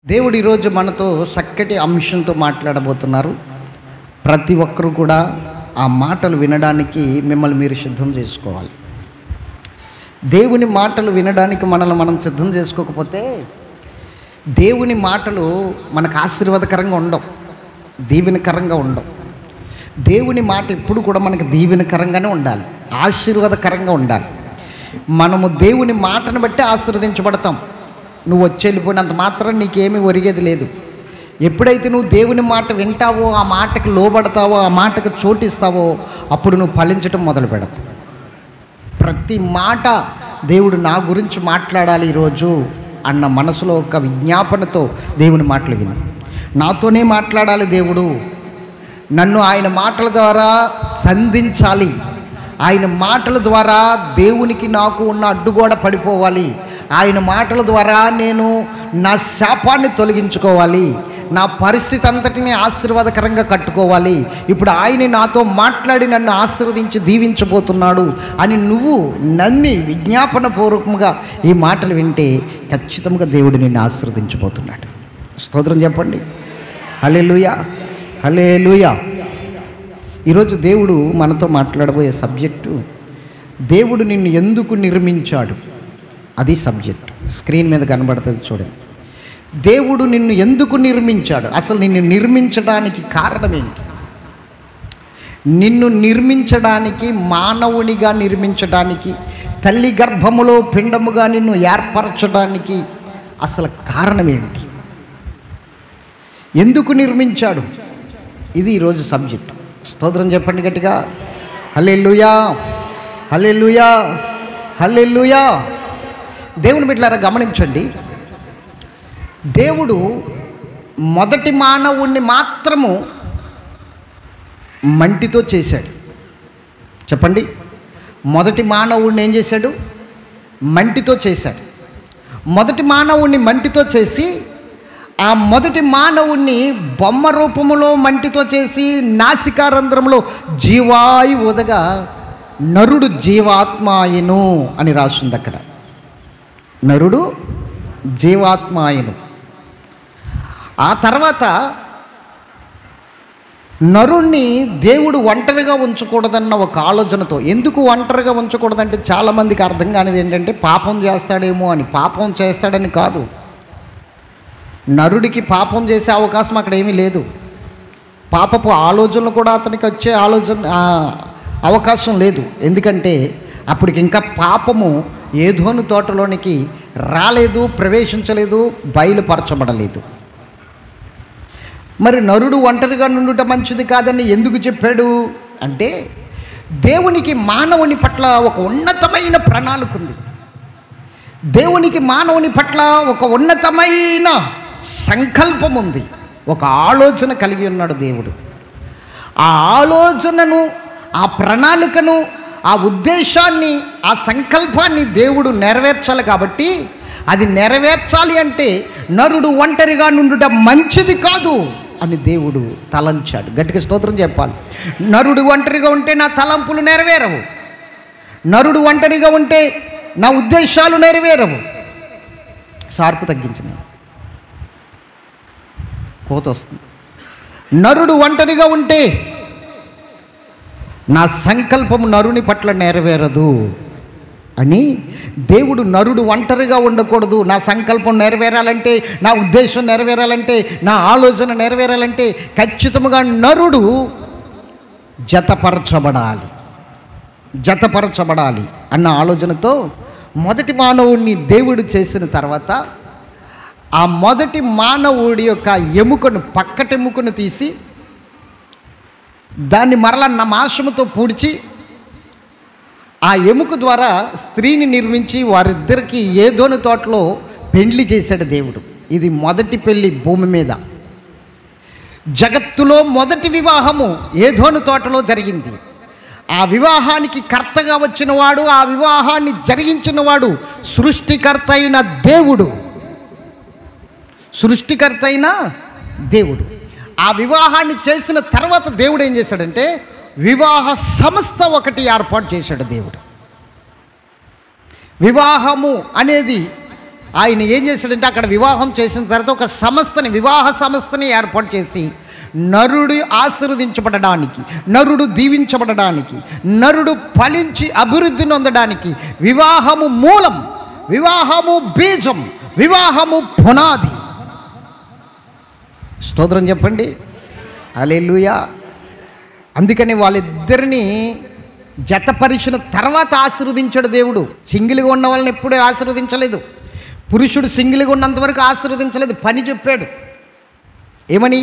దేవుడు ఈరోజు మనతో చక్కటి అంశంతో మాట్లాడబోతున్నారు ప్రతి ఒక్కరూ కూడా ఆ మాటలు వినడానికి మిమ్మల్ని మీరు సిద్ధం చేసుకోవాలి దేవుని మాటలు వినడానికి మనల్ని మనం సిద్ధం చేసుకోకపోతే దేవుని మాటలు మనకు ఆశీర్వాదకరంగా ఉండవు దీవెనకరంగా ఉండవు దేవుని మాట ఎప్పుడు కూడా మనకు దీవెనకరంగానే ఉండాలి ఆశీర్వాదకరంగా ఉండాలి మనము దేవుని మాటను బట్టి ఆశీర్వదించబడతాం నువ్వు వచ్చి వెళ్ళిపోయినంత మాత్రం నీకేమీ ఒరిగేది లేదు ఎప్పుడైతే నువ్వు దేవుని మాట వింటావో ఆ మాటకు లోబడతావో ఆ మాటకు చోటిస్తావో అప్పుడు నువ్వు ఫలించటం మొదలు పెడతావు ప్రతి మాట దేవుడు నా గురించి మాట్లాడాలి ఈరోజు అన్న మనసులో ఒక విజ్ఞాపనతో దేవుని మాటలు విను నాతోనే మాట్లాడాలి దేవుడు నన్ను ఆయన మాటల ద్వారా సంధించాలి ఆయన మాటల ద్వారా దేవునికి నాకు ఉన్న అడ్డుగోడ పడిపోవాలి ఆయన మాటల ద్వారా నేను నా శాపాన్ని తొలగించుకోవాలి నా పరిస్థితి అంతటిని ఆశీర్వాదకరంగా కట్టుకోవాలి ఇప్పుడు ఆయన నాతో మాట్లాడి నన్ను ఆశీర్వదించి దీవించబోతున్నాడు అని నువ్వు నమ్మి విజ్ఞాపన పూర్వకంగా ఈ మాటలు వింటే ఖచ్చితంగా దేవుడు నిన్ను ఆశీర్వదించబోతున్నాడు స్తోత్రం చెప్పండి హలే లూయా హలే లూయా ఈరోజు దేవుడు మనతో మాట్లాడబోయే సబ్జెక్టు దేవుడు నిన్ను ఎందుకు నిర్మించాడు అది సబ్జెక్ట్ స్క్రీన్ మీద కనబడుతుంది చూడండి దేవుడు నిన్ను ఎందుకు నిర్మించాడు అసలు నిన్ను నిర్మించడానికి కారణం ఏంటి నిన్ను నిర్మించడానికి మానవునిగా నిర్మించడానికి తల్లి గర్భములో పిండముగా నిన్ను ఏర్పరచడానికి అసలు కారణం ఏంటి ఎందుకు నిర్మించాడు ఇది ఈరోజు సబ్జెక్ట్ స్తోత్రం చెప్పండి గట్టిగా హలే లుయా హలే లుయా హలే లుయా దేవుని బిడ్డలారా గమనించండి దేవుడు మొదటి మానవుణ్ణి మాత్రము మంటితో చేశాడు చెప్పండి మొదటి మానవుణ్ణి ఏం చేశాడు మంటితో చేశాడు మొదటి మానవుణ్ణి మంటితో చేసి ఆ మొదటి మానవుణ్ణి బొమ్మ రూపములో మంటితో చేసి నాసికారంధ్రంలో జీవాయు ఉదగా నరుడు జీవాత్మాయను అని రాస్తుంది అక్కడ నరుడు జీవాత్మాయను ఆ తర్వాత నరుణ్ణి దేవుడు ఒంటరిగా ఉంచకూడదన్న ఒక ఆలోచనతో ఎందుకు ఒంటరిగా ఉంచకూడదంటే చాలామందికి అర్థం కానిది ఏంటంటే పాపం చేస్తాడేమో అని పాపం చేస్తాడని కాదు నరుడికి పాపం చేసే అవకాశం అక్కడ ఏమీ లేదు పాపపు ఆలోచనలు కూడా అతనికి వచ్చే ఆలోచన ఆ, అవకాశం లేదు ఎందుకంటే అప్పటికి ఇంకా పాపము ఏదోను తోటలోనికి రాలేదు ప్రవేశించలేదు బయలుపరచబడలేదు మరి నరుడు ఒంటరిగా నుండుట మంచిది కాదని ఎందుకు చెప్పాడు అంటే దేవునికి మానవుని పట్ల ఒక ఉన్నతమైన ప్రణాళిక ఉంది దేవునికి మానవుని పట్ల ఒక ఉన్నతమైన సంకల్పం ఉంది ఒక ఆలోచన కలిగి ఉన్నాడు దేవుడు ఆ ఆలోచనను ఆ ప్రణాళికను ఆ ఉద్దేశాన్ని ఆ సంకల్పాన్ని దేవుడు నెరవేర్చాలి కాబట్టి అది నెరవేర్చాలి అంటే నరుడు ఒంటరిగా నుండుట మంచిది కాదు అని దేవుడు తలంచాడు గట్టిగా స్తోత్రం చెప్పాలి నరుడు ఒంటరిగా ఉంటే నా తలంపులు నెరవేరవు నరుడు ఒంటరిగా ఉంటే నా ఉద్దేశాలు నెరవేరవు షార్పు తగ్గించిన కోత వస్తుంది నరుడు ఒంటరిగా ఉంటే నా సంకల్పం నరుని పట్ల నెరవేరదు అని దేవుడు నరుడు ఒంటరిగా ఉండకూడదు నా సంకల్పం నెరవేరాలంటే నా ఉద్దేశం నెరవేరాలంటే నా ఆలోచన నెరవేరాలంటే ఖచ్చితంగా నరుడు జతపరచబడాలి జతపరచబడాలి అన్న ఆలోచనతో మొదటి మానవుడిని దేవుడు చేసిన తర్వాత ఆ మొదటి మానవుడి యొక్క ఎముకను పక్కటెముకను తీసి దాన్ని మరల నమాశముతో పూడ్చి ఆ ఎముక ద్వారా స్త్రీని నిర్మించి వారిద్దరికి ఏదోని తోటలో పెండ్లి చేశాడు దేవుడు ఇది మొదటి పెళ్లి భూమి మీద జగత్తులో మొదటి వివాహము ఏదోని తోటలో జరిగింది ఆ వివాహానికి కర్తగా వచ్చినవాడు ఆ వివాహాన్ని జరిగించినవాడు సృష్టికర్త అయిన దేవుడు సృష్టికర్త అయిన దేవుడు ఆ వివాహాన్ని చేసిన తర్వాత దేవుడు ఏం చేశాడంటే వివాహ సంస్థ ఒకటి ఏర్పాటు చేశాడు దేవుడు వివాహము అనేది ఆయన ఏం చేశాడంటే అక్కడ వివాహం చేసిన తర్వాత ఒక సంస్థని వివాహ సంస్థని ఏర్పాటు చేసి నరుడు ఆశీర్వదించబడడానికి నరుడు దీవించబడడానికి నరుడు ఫలించి అభివృద్ధి నొందడానికి వివాహము మూలం వివాహము బీజం వివాహము పునాది స్తోత్రం చెప్పండి అలెలుయా అందుకని వాళ్ళిద్దరిని జతపరిచిన తర్వాత ఆశీర్వదించాడు దేవుడు సింగిల్గా ఉన్న వాళ్ళని ఎప్పుడూ ఆశీర్వదించలేదు పురుషుడు సింగిల్గా ఉన్నంత వరకు ఆశీర్వదించలేదు పని చెప్పాడు ఏమని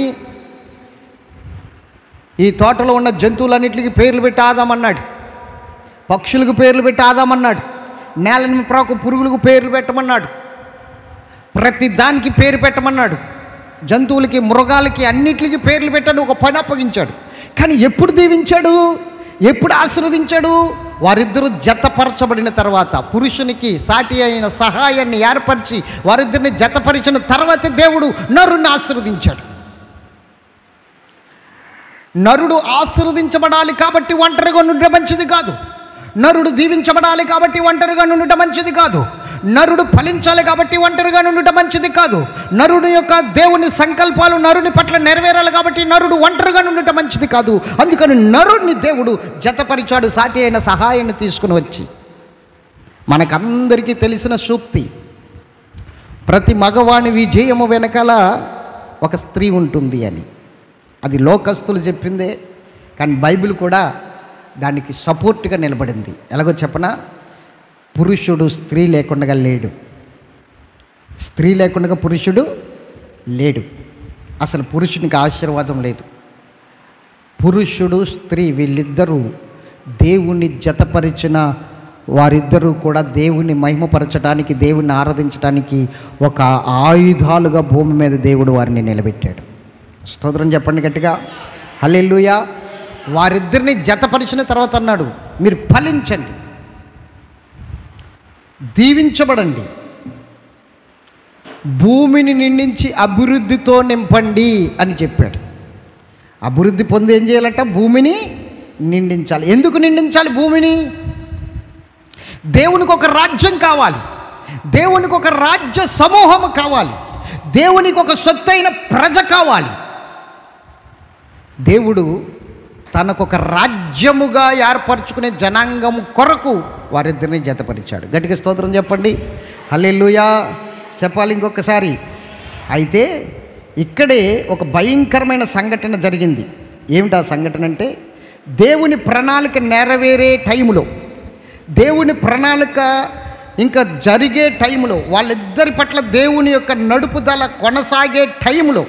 ఈ తోటలో ఉన్న జంతువులన్నిటికీ పేర్లు పెట్టి ఆదామన్నాడు పక్షులకు పేర్లు పెట్టి ఆదామన్నాడు నేలని ప్రాకు పురుగులకు పేర్లు పెట్టమన్నాడు ప్రతి దానికి పేరు పెట్టమన్నాడు జంతువులకి మృగాలకి అన్నిటికి పేర్లు పెట్టని ఒక పని అప్పగించాడు కానీ ఎప్పుడు దీవించాడు ఎప్పుడు ఆశీర్వదించాడు వారిద్దరూ జతపరచబడిన తర్వాత పురుషునికి సాటి అయిన సహాయాన్ని ఏర్పరిచి వారిద్దరిని జతపరిచిన తర్వాత దేవుడు నరుణ్ణి ఆశీర్వదించాడు నరుడు ఆశీర్వదించబడాలి కాబట్టి ఒంటరిగా ఉండడం మంచిది కాదు నరుడు దీవించబడాలి కాబట్టి ఒంటరిగా ఉండటం మంచిది కాదు నరుడు ఫలించాలి కాబట్టి ఒంటరిగా ఉండటం మంచిది కాదు నరుడు యొక్క దేవుని సంకల్పాలు నరుని పట్ల నెరవేరాలి కాబట్టి నరుడు ఒంటరిగా ఉండటం మంచిది కాదు అందుకని నరుడిని దేవుడు జతపరిచాడు సాటి అయిన సహాయాన్ని తీసుకుని వచ్చి మనకందరికీ తెలిసిన సూక్తి ప్రతి మగవాని విజయము వెనకాల ఒక స్త్రీ ఉంటుంది అని అది లోకస్తులు చెప్పిందే కానీ బైబిల్ కూడా దానికి సపోర్ట్గా నిలబడింది ఎలాగో చెప్పనా పురుషుడు స్త్రీ లేకుండా లేడు స్త్రీ లేకుండా పురుషుడు లేడు అసలు పురుషునికి ఆశీర్వాదం లేదు పురుషుడు స్త్రీ వీళ్ళిద్దరూ దేవుణ్ణి జతపరిచిన వారిద్దరూ కూడా దేవుణ్ణి మహిమపరచడానికి దేవుణ్ణి ఆరాధించడానికి ఒక ఆయుధాలుగా భూమి మీద దేవుడు వారిని నిలబెట్టాడు స్తోత్రం చెప్పండి గట్టిగా హల్లెలూయా వారిద్దరిని జతపరిచిన తర్వాత అన్నాడు మీరు ఫలించండి దీవించబడండి భూమిని నిండించి అభివృద్ధితో నింపండి అని చెప్పాడు అభివృద్ధి పొంది ఏం చేయాలంట భూమిని నిండించాలి ఎందుకు నిండించాలి భూమిని దేవునికి ఒక రాజ్యం కావాలి దేవునికి ఒక రాజ్య సమూహం కావాలి దేవునికి ఒక సొత్తైన ప్రజ కావాలి దేవుడు తనకొక రాజ్యముగా ఏర్పరచుకునే జనాంగము కొరకు వారిద్దరిని జతపరిచాడు గట్టిగా స్తోత్రం చెప్పండి హల్లెలూయా చెప్పాలి ఇంకొకసారి అయితే ఇక్కడే ఒక భయంకరమైన సంఘటన జరిగింది ఏమిటి ఆ సంఘటన అంటే దేవుని ప్రణాళిక నెరవేరే టైంలో దేవుని ప్రణాళిక ఇంకా జరిగే టైంలో వాళ్ళిద్దరి పట్ల దేవుని యొక్క నడుపుదల కొనసాగే టైంలో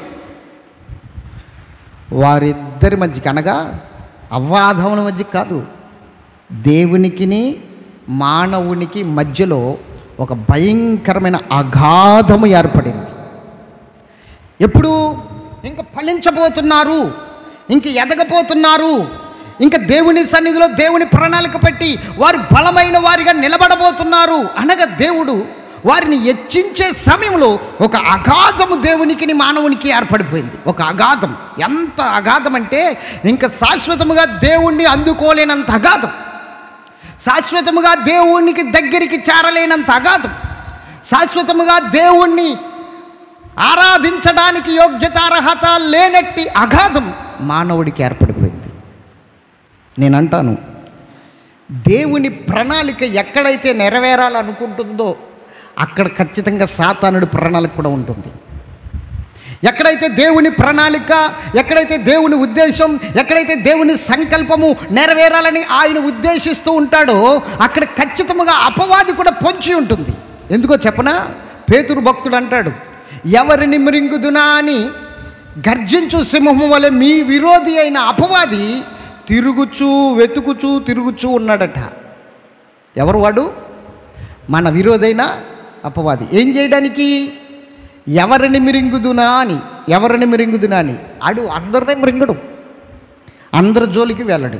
వారిద్దరి మధ్యకి అనగా అవ్వాధముల మధ్య కాదు దేవునికిని మానవునికి మధ్యలో ఒక భయంకరమైన అగాధము ఏర్పడింది ఎప్పుడు ఇంక ఫలించబోతున్నారు ఇంక ఎదగబోతున్నారు ఇంకా దేవుని సన్నిధిలో దేవుని ప్రణాళిక పెట్టి వారు బలమైన వారిగా నిలబడబోతున్నారు అనగా దేవుడు వారిని హెచ్చించే సమయంలో ఒక అగాధము దేవునికి మానవునికి ఏర్పడిపోయింది ఒక అగాధం ఎంత అగాధం అంటే ఇంకా శాశ్వతముగా దేవుణ్ణి అందుకోలేనంత అగాధం శాశ్వతముగా దేవునికి దగ్గరికి చేరలేనంత అగాధం శాశ్వతముగా దేవుణ్ణి ఆరాధించడానికి యోగ్యత అర్హత లేనట్టి అగాధం మానవుడికి ఏర్పడిపోయింది నేను అంటాను దేవుని ప్రణాళిక ఎక్కడైతే నెరవేరాలనుకుంటుందో అక్కడ ఖచ్చితంగా సాతానుడి ప్రణాళిక కూడా ఉంటుంది ఎక్కడైతే దేవుని ప్రణాళిక ఎక్కడైతే దేవుని ఉద్దేశం ఎక్కడైతే దేవుని సంకల్పము నెరవేరాలని ఆయన ఉద్దేశిస్తూ ఉంటాడో అక్కడ ఖచ్చితంగా అపవాది కూడా పొంచి ఉంటుంది ఎందుకో చెప్పనా పేతురు భక్తుడు అంటాడు ఎవరిని మృంగుదునా అని గర్జించు సింహము వలె మీ విరోధి అయిన అపవాది తిరుగుచూ వెతుకుచూ తిరుగుచూ ఉన్నాడట ఎవరు వాడు మన విరోధైన అపవాది ఏం చేయడానికి ఎవరిని మిరింగుదునా అని ఎవరిని మిరింగుదునా అని ఆడు అందరినీ మిరింగడు అందరి జోలికి వెళ్ళడు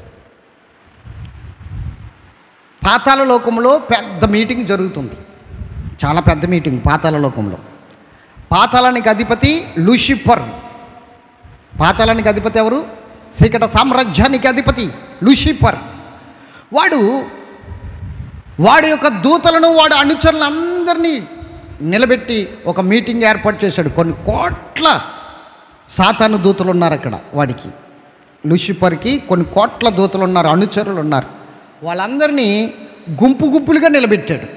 పాతాల లోకంలో పెద్ద మీటింగ్ జరుగుతుంది చాలా పెద్ద మీటింగ్ పాతాల లోకంలో పాతాళానికి అధిపతి లూసిఫర్ పాతాళానికి అధిపతి ఎవరు చీకట సామ్రాజ్యానికి అధిపతి లూసిఫర్ వాడు వాడి యొక్క దూతలను వాడు అనుచరులందరినీ నిలబెట్టి ఒక మీటింగ్ ఏర్పాటు చేశాడు కొన్ని కోట్ల సాతాను దూతలు ఉన్నారు అక్కడ వాడికి లూసిఫర్కి కొన్ని కోట్ల దూతలు ఉన్నారు అనుచరులు ఉన్నారు వాళ్ళందరినీ గుంపు గుంపులుగా నిలబెట్టాడు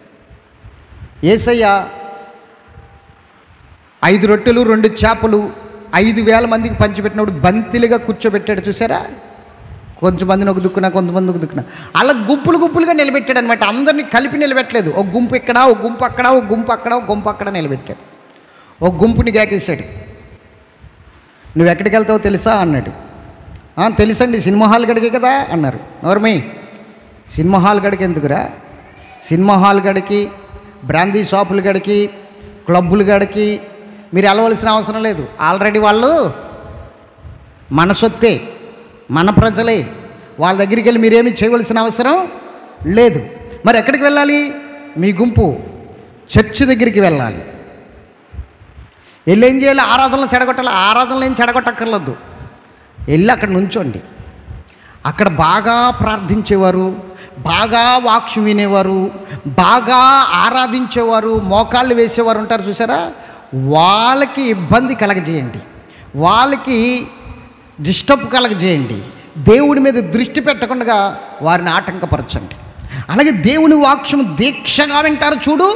ఏసయ్య ఐదు రొట్టెలు రెండు చేపలు ఐదు వేల మందికి పంచిపెట్టినప్పుడు బంతిలుగా కూర్చోబెట్టాడు చూసారా కొంతమందిని ఒక దుక్కున కొంతమంది ఒక దుక్కున అలా గుంపులు గుంపులుగా నిలబెట్టాడు అనమాట అందరినీ కలిపి నిలబెట్టలేదు ఒక గుంపు ఇక్కడ ఒక గుంపు అక్కడ ఒక గుంపు అక్కడ ఒక గుంపు అక్కడ నిలబెట్టాడు ఒక గుంపుని గాకేశాడు నువ్వు ఎక్కడికి వెళ్తావో తెలుసా అన్నాడు "ఆ, తెలుసండి సినిమా హాల్ గడికే కదా అన్నారు నోర్మి సినిమా హాల్ గడికి ఎందుకురా సినిమా హాల్ గడికి బ్రాందీ షాపుల గడికి క్లబ్బుల గడికి మీరు వెళ్ళవలసిన అవసరం లేదు ఆల్రెడీ వాళ్ళు మన సొత్తే మన ప్రజలే వాళ్ళ దగ్గరికి వెళ్ళి మీరేమి చేయవలసిన అవసరం లేదు మరి ఎక్కడికి వెళ్ళాలి మీ గుంపు చర్చి దగ్గరికి వెళ్ళాలి వెళ్ళి ఏం చేయాలి ఆరాధనలు చెడగొట్టాలి ఆరాధనలు ఏం చెడగొట్టక్కర్లేదు వెళ్ళి అక్కడ నుంచోండి అక్కడ బాగా ప్రార్థించేవారు బాగా వాక్యం వినేవారు బాగా ఆరాధించేవారు మోకాళ్ళు వేసేవారు ఉంటారు చూసారా వాళ్ళకి ఇబ్బంది కలగజేయండి వాళ్ళకి డిస్టర్బ్ కలగజేయండి దేవుడి మీద దృష్టి పెట్టకుండా వారిని ఆటంకపరచండి అలాగే దేవుని వాక్యం దీక్షగా వింటారు చూడు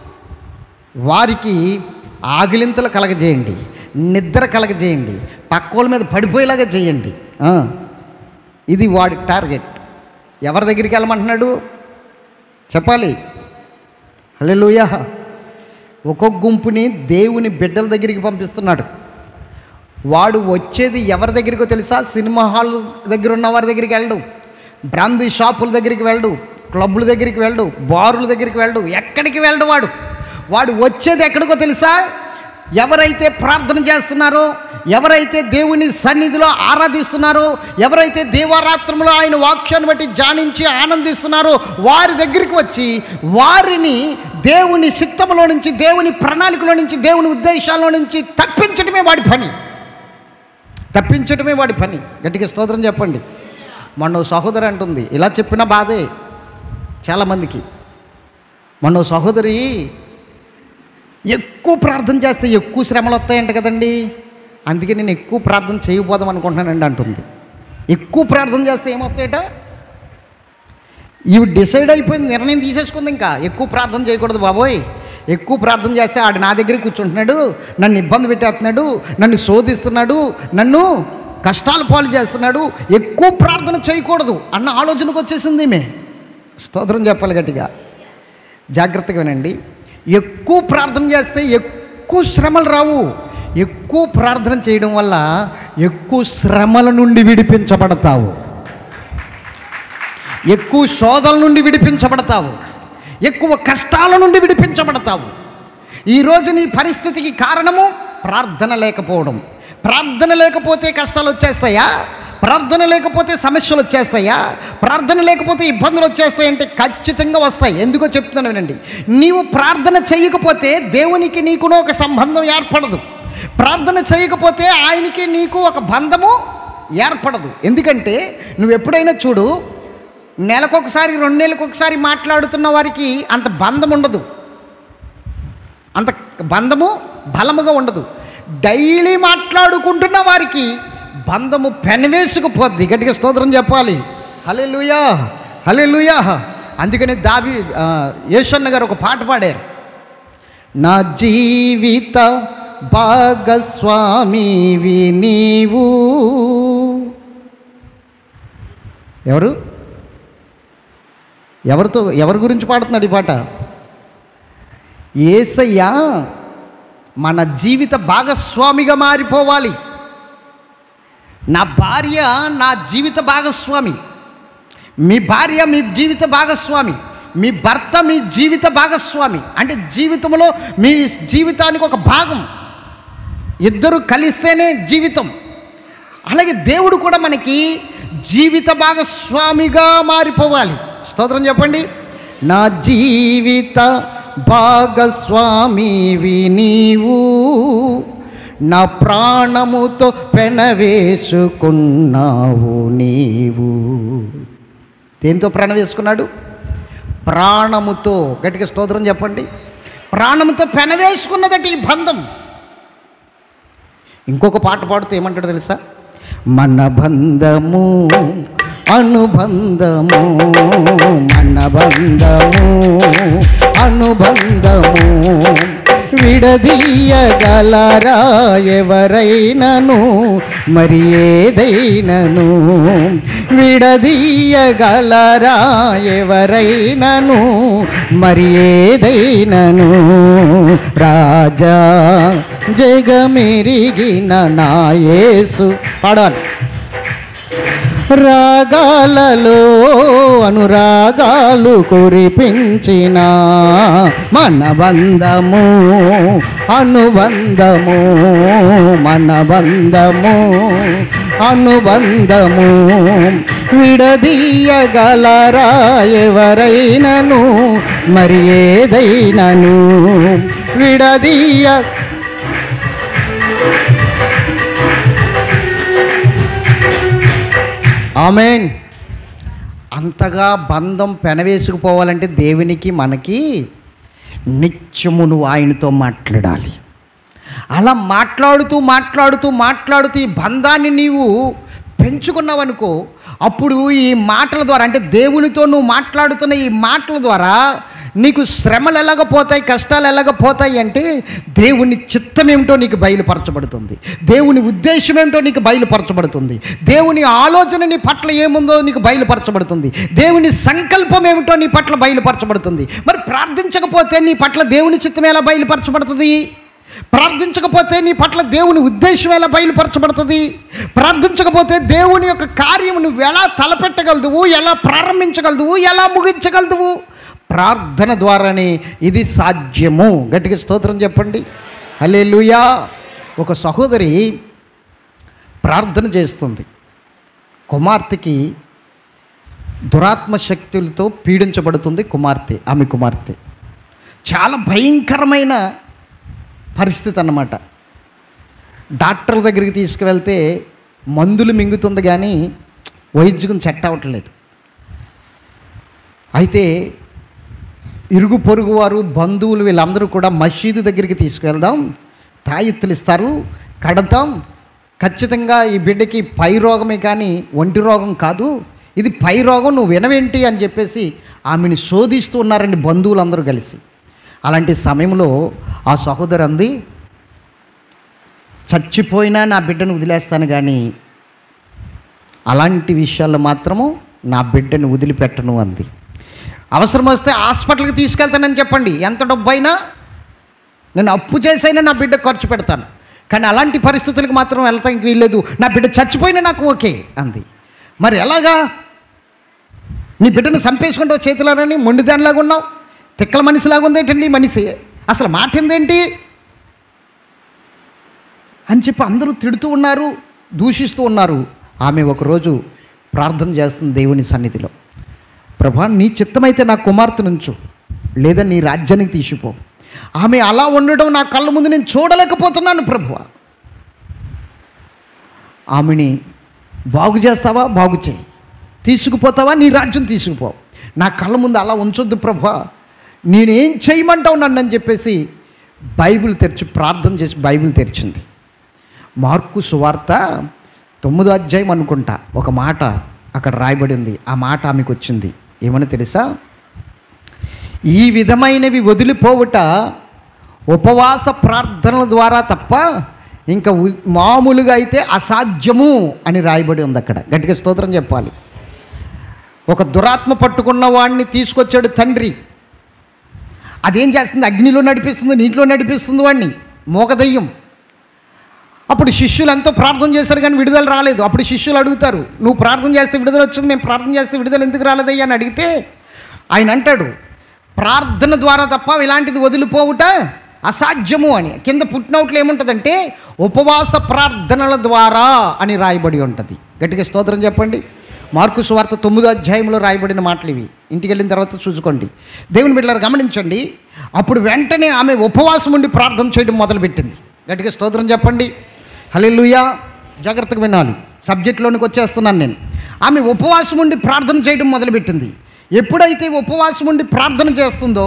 వారికి ఆగిలింతలు కలగజేయండి నిద్ర కలగజేయండి పక్కోళ్ళ మీద పడిపోయేలాగా చేయండి ఆ, ఇది వాడి టార్గెట్ ఎవరి దగ్గరికి వెళ్ళమంటున్నాడు చెప్పాలి హల్లెలూయా ఒక్కొక్క గుంపుని దేవుని బిడ్డల దగ్గరికి పంపిస్తున్నాడు వాడు వచ్చేది ఎవరి దగ్గరికో తెలుసా సినిమా హాల్ దగ్గర ఉన్న వారి దగ్గరికి వెళ్ళడు బ్రాందీ షాపుల దగ్గరికి వెళ్ళడు క్లబ్బుల దగ్గరికి వెళ్ళడు బారుల దగ్గరికి వెళ్ళడు ఎక్కడికి వెళ్ళడు వాడు వాడు వచ్చేది ఎక్కడికో తెలుసా ఎవరైతే ప్రార్థన చేస్తున్నారో ఎవరైతే దేవుని సన్నిధిలో ఆరాధిస్తున్నారో ఎవరైతే దేవారాత్రంలో ఆయన వాక్యాన్ని బట్టి ధ్యానించి ఆనందిస్తున్నారో వారి దగ్గరికి వచ్చి వారిని దేవుని చిత్తంలో నుంచి దేవుని ప్రణాళికలో నుంచి దేవుని ఉద్దేశాల్లో నుంచి తప్పించడమే వాడి పని తప్పించడమే వాడి పని గట్టిగా స్తోత్రం చెప్పండి మొన్న ఓ సహోదరి అంటుంది ఇలా చెప్పిన బాధే చాలామందికి మొన్న ఓ సహోదరి ఎక్కువ ప్రార్థన చేస్తే ఎక్కువ శ్రమలు వస్తాయంట కదండి అందుకే నేను ఎక్కువ ప్రార్థన చేయబోదాం అనుకుంటున్నానండి అంటుంది ఎక్కువ ప్రార్థన చేస్తే ఏమొస్తాయట ఇవి డిసైడ్ అయిపోయింది నిర్ణయం తీసేసుకుంది ఇంకా ఎక్కువ ప్రార్థన చేయకూడదు బాబోయ్ ఎక్కువ ప్రార్థన చేస్తే ఆడు నా దగ్గర కూర్చుంటున్నాడు నన్ను ఇబ్బంది పెట్టేస్తున్నాడు నన్ను శోధిస్తున్నాడు నన్ను కష్టాలు పాలు చేస్తున్నాడు ఎక్కువ ప్రార్థన చేయకూడదు అన్న ఆలోచనకు వచ్చేసింది ఈమె స్తోత్రం చెప్పాలి గట్టిగా జాగ్రత్తగా వినండి ఎక్కువ ప్రార్థన చేస్తే ఎక్కువ శ్రమలు రావు ఎక్కువ ప్రార్థన చేయడం వల్ల ఎక్కువ శ్రమల నుండి విడిపించబడతావు ఎక్కువ శోధల నుండి విడిపించబడతావు ఎక్కువ కష్టాల నుండి విడిపించబడతావు ఈరోజు నీ పరిస్థితికి కారణము ప్రార్థన లేకపోవడం ప్రార్థన లేకపోతే కష్టాలు వచ్చేస్తాయా ప్రార్థన లేకపోతే సమస్యలు వచ్చేస్తాయా ప్రార్థన లేకపోతే ఇబ్బందులు వచ్చేస్తాయంటే ఖచ్చితంగా వస్తాయి ఎందుకో చెప్తున్నాను వినండి నీవు ప్రార్థన చేయకపోతే దేవునికి నీకును ఒక సంబంధం ఏర్పడదు ప్రార్థన చేయకపోతే ఆయనకి నీకు ఒక బంధము ఏర్పడదు ఎందుకంటే నువ్వు ఎప్పుడైనా చూడు నెలకొకసారి రెండు నెలలకు ఒకసారి మాట్లాడుతున్న వారికి అంత బంధం ఉండదు అంత బంధము బలముగా ఉండదు డైలీ మాట్లాడుకుంటున్న వారికి బంధము పెనవేసుకుపోద్ది గట్టిగా స్తోత్రం చెప్పాలి హలే లూయా హలే లూయా అందుకని దావి ఆ, యేసన్న గారు ఒక పాట పాడారు నా జీవిత భాగస్వామివి నీవు ఎవరు ఎవరితో ఎవరి గురించి పాడుతున్నాడు ఈ పాట ఏసయ్య మన జీవిత భాగస్వామిగా మారిపోవాలి నా భార్య నా జీవిత భాగస్వామి మీ భార్య మీ జీవిత భాగస్వామి మీ భర్త మీ జీవిత భాగస్వామి అంటే జీవితంలో మీ జీవితానికి ఒక భాగం ఇద్దరు కలిస్తేనే జీవితం అలాగే దేవుడు కూడా మనకి జీవిత భాగస్వామిగా మారిపోవాలి స్తోత్రం చెప్పండి నా జీవిత భాగస్వామివి నీవు నా ప్రాణముతో పెనవేసుకున్నావు నీవు దేంతో ప్రాణం వేసుకున్నాడు ప్రాణముతో గట్టిగా స్తోత్రం చెప్పండి ప్రాణంతో పెనవేసుకున్నదట ఈ బంధం ఇంకొక పాట పాడుతూ ఏమంటాడు తెలుసా మన బంధము అనుబంధము మన బంధము అనుబంధము విడదీయగలరా ఎవరైనను మరి ఏదైనను విడదీయగలరా ఎవరైనను మరి ఏదైనను రాజా జగమెరిగిన నాయేసు పాడాలి రాగాలలో అనురాగాలు కురిపించిన మన బంధము అనుబంధము మన బంధము అనుబంధము విడదీయగలరా ఎవరైనను మరి ఏదైనను విడదీయ ఆమెన్ అంతగా బంధం పెనవేసుకుపోవాలంటే దేవునికి మనకి నిత్యము నువ్వు ఆయనతో మాట్లాడాలి అలా మాట్లాడుతూ మాట్లాడుతూ మాట్లాడుతూ ఈ బంధాన్ని నీవు పెంచుకున్నావనుకో అప్పుడు ఈ మాటల ద్వారా అంటే దేవునితో నువ్వు మాట్లాడుతున్న ఈ మాటల ద్వారా నీకు శ్రమలు ఎలాగపోతాయి కష్టాలు ఎలాగపోతాయి అంటే దేవుని చిత్తం ఏమిటో నీకు బయలుపరచబడుతుంది దేవుని ఉద్దేశం ఏమిటో నీకు బయలుపరచబడుతుంది దేవుని ఆలోచన నీ పట్ల ఏముందో నీకు బయలుపరచబడుతుంది దేవుని సంకల్పం ఏమిటో నీ పట్ల బయలుపరచబడుతుంది మరి ప్రార్థించకపోతే నీ పట్ల దేవుని చిత్తం ఎలా బయలుపరచబడుతుంది ప్రార్థించకపోతే నీ పట్ల దేవుని ఉద్దేశం ఎలా బయలుపరచబడుతుంది ప్రార్థించకపోతే దేవుని యొక్క కార్యం నువ్వు ఎలా తలపెట్టగలదువు ఎలా ప్రారంభించగలదువు ఎలా ముగించగలదువు ప్రార్థన ద్వారానే ఇది సాధ్యము గట్టిగా స్తోత్రం చెప్పండి హల్లెలూయా ఒక సహోదరి ప్రార్థన చేస్తుంది కుమార్తెకి దురాత్మ శక్తులతో పీడించబడుతుంది కుమార్తె ఆమె కుమార్తె చాలా భయంకరమైన పరిస్థితి అన్నమాట డాక్టర్ దగ్గరికి తీసుకువెళ్తే మందులు మింగుతుంది కానీ వైద్యం చెట్ అవ్వట్లేదు అయితే ఇరుగు పొరుగు వారు బంధువులు వీళ్ళందరూ కూడా మసీదు దగ్గరికి తీసుకువెళ్దాం తాయెత్తులు ఇస్తారు కడతాం ఖచ్చితంగా ఈ బిడ్డకి పై రోగమే కానీ ఒంటి రోగం కాదు ఇది పై రోగం నువ్వు వినవేంటి అని చెప్పేసి ఆమెను శోధిస్తూ ఉన్నారండి బంధువులందరూ కలిసి అలాంటి సమయంలో ఆ సహోదరు అంది చచ్చిపోయినా నా బిడ్డను వదిలేస్తాను కానీ అలాంటి విషయాల్లో మాత్రము నా బిడ్డను వదిలిపెట్టను అంది అవసరం వస్తే హాస్పిటల్కి తీసుకెళ్తానని చెప్పండి ఎంత డబ్బు అయినా నేను అప్పు చేసైనా నా బిడ్డ ఖర్చు పెడతాను కానీ అలాంటి పరిస్థితులకు మాత్రం వెళ్తానికి వీల్లేదు నా బిడ్డ చచ్చిపోయినా నాకు ఓకే అంది మరి ఎలాగా నీ బిడ్డను చంపేసుకుంటావు చేతిలోనని మొండిదానిలాగా ఉన్నావు తిక్కల మనిషిలాగా ఉందేంటండి ఈ మనిషి అసలు మాట ఏందేంటి అని చెప్పి అందరూ తిడుతూ ఉన్నారు దూషిస్తూ ఉన్నారు ఆమె ఒకరోజు ప్రార్థన చేస్తుంది దేవుని సన్నిధిలో ప్రభా నీ చిత్తమైతే నా కుమార్తె నుంచు లేదా నీ రాజ్యానికి తీసిపో ఆమె అలా ఉండడం నా కళ్ళ ముందు నేను చూడలేకపోతున్నాను ప్రభు ఆమెని బాగు చేస్తావా బాగు చేయి తీసుకుపోతావా నీ రాజ్యం తీసుకుపో నా కళ్ళ ముందు అలా ఉంచొద్దు ప్రభా నేనేం చేయమంటావు నన్ను అని చెప్పేసి బైబిల్ తెరిచి ప్రార్థన చేసి బైబిల్ తెరిచింది మార్కు సువార్త తొమ్మిదో అధ్యాయం అనుకుంటా ఒక మాట అక్కడ రాయబడి ఉంది ఆ మాట ఆమెకు వచ్చింది ఏమని తెలుసా ఈ విధమైనవి వదిలిపోవుట ఉపవాస ప్రార్థనల ద్వారా తప్ప ఇంకా ఉ- మామూలుగా అయితే అసాధ్యము అని రాయబడి ఉంది అక్కడ గట్టిగా స్తోత్రం చెప్పాలి ఒక దురాత్మ పట్టుకున్న వాడిని తీసుకొచ్చాడు తండ్రి అదేం చేస్తుంది అగ్నిలో నడిపిస్తుంది నీటిలో నడిపిస్తుంది వాడిని మోగదయ్యం అప్పుడు శిష్యులు ఎంతో ప్రార్థన చేశారు కానీ విడుదల రాలేదు అప్పుడు శిష్యులు అడుగుతారు నువ్వు ప్రార్థన చేస్తే విడుదల వచ్చింది మేము ప్రార్థన చేస్తే విడుదల ఎందుకు రాలేదయ్యా అని అడిగితే ఆయన అంటాడు ప్రార్థన ద్వారా తప్ప ఇలాంటిది వదిలిపోవుట అసాధ్యము అని కింద పుట్టినౌట్లు ఏముంటుందంటే ఉపవాస ప్రార్థనల ద్వారా అని రాయబడి ఉంటుంది గట్టిగా స్తోత్రం చెప్పండి మార్కు సువార్త తొమ్మిదో అధ్యాయంలో రాయబడిన మాటలు ఇవి ఇంటికి వెళ్ళిన తర్వాత చూసుకోండి దేవుని బిడ్డలారు గమనించండి అప్పుడు వెంటనే ఆమె ఉపవాసం ఉండి ప్రార్థన చేయడం మొదలుపెట్టింది గట్టిగా స్తోత్రం చెప్పండి హల్లెలూయా జాగ్రత్తగా వినాలి సబ్జెక్ట్లోనికి వచ్చేస్తున్నాను నేను ఆమె ఉపవాసం ఉండి ప్రార్థన చేయడం మొదలుపెట్టింది ఎప్పుడైతే ఉపవాసం ఉండి ప్రార్థన చేస్తుందో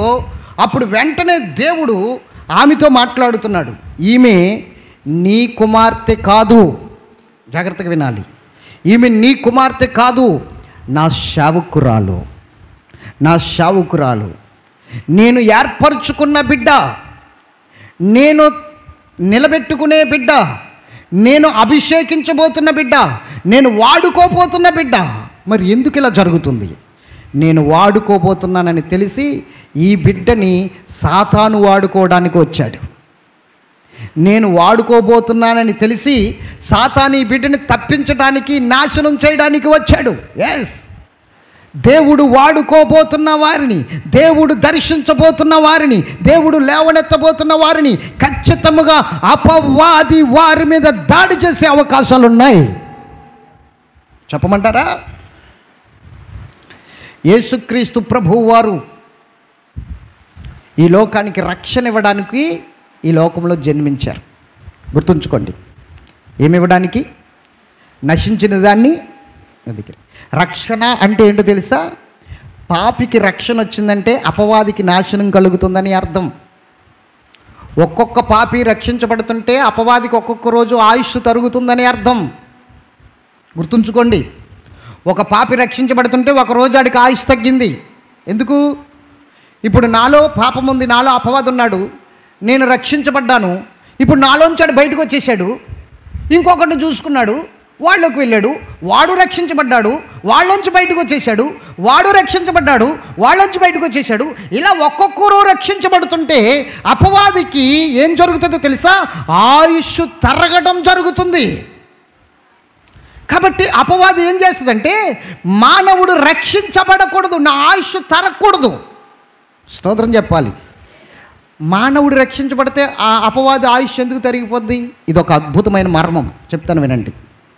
అప్పుడు వెంటనే దేవుడు ఆమెతో మాట్లాడుతున్నాడు ఈమె నీ కుమార్తె కాదు జాగ్రత్తగా వినాలి ఈమె నీ కుమార్తె కాదు నా శావుకురాలు నా శావుకురాలు నేను ఏర్పరచుకున్న బిడ్డ నేను నిలబెట్టుకునే బిడ్డ నేను అభిషేకించబోతున్న బిడ్డ నేను వాడుకోబోతున్న బిడ్డ మరి ఎందుకు ఇలా జరుగుతుంది నేను వాడుకోబోతున్నానని తెలిసి ఈ బిడ్డని సాతాను వాడుకోవడానికి వచ్చాడు నేను వాడుకోబోతున్నానని తెలిసి సాతాను ఈ బిడ్డని తప్పించడానికి నాశనం చేయడానికి వచ్చాడు ఎస్ దేవుడు వాడుకోబోతున్న వారిని దేవుడు దర్శించబోతున్న వారిని దేవుడు లేవనెత్తబోతున్న వారిని ఖచ్చితంగా అపవాది వారి మీద దాడి చేసే అవకాశాలు ఉన్నాయి చెప్పమంటారా యేసుక్రీస్తు ప్రభువు వారు ఈ లోకానికి రక్షణ ఇవ్వడానికి ఈ లోకంలో జన్మించారు గుర్తుంచుకోండి ఏమి ఇవ్వడానికి నశించిన దాన్ని అందుకే రక్షణ అంటే ఏంటో తెలుసా పాపికి రక్షణ వచ్చిందంటే అపవాదికి నాశనం కలుగుతుందని అర్థం ఒక్కొక్క పాపి రక్షించబడుతుంటే అపవాదికి ఒక్కొక్క రోజు ఆయుష్ తరుగుతుందని అర్థం గుర్తుంచుకోండి ఒక పాపి రక్షించబడుతుంటే ఒక రోజు ఆడికి ఆయుష్ తగ్గింది ఎందుకు ఇప్పుడు నాలో పాపం ఉంది నాలో అపవాది ఉన్నాడు నేను రక్షించబడ్డాను ఇప్పుడు నాలోంచి ఆడు బయటకు వచ్చేసాడు ఇంకొకరిని చూసుకున్నాడు వాళ్ళలోకి వెళ్ళాడు వాడు రక్షించబడ్డాడు వాళ్ళలోంచి బయటకు వచ్చేసాడు వాడు రక్షించబడ్డాడు వాళ్ళలోంచి బయటకు వచ్చేసాడు ఇలా ఒక్కొక్కరు రక్షించబడుతుంటే అపవాదికి ఏం జరుగుతుందో తెలుసా ఆయుష్ తరగడం జరుగుతుంది కాబట్టి అపవాది ఏం చేస్తుందంటే మానవుడు రక్షించబడకూడదు నా ఆయుష్ తరగకూడదు స్తోత్రం చెప్పాలి మానవుడు రక్షించబడితే ఆ అపవాది ఆయుష్ ఎందుకు తరిగిపోద్ది ఇది ఒక అద్భుతమైన మర్మం చెప్తాను వినండి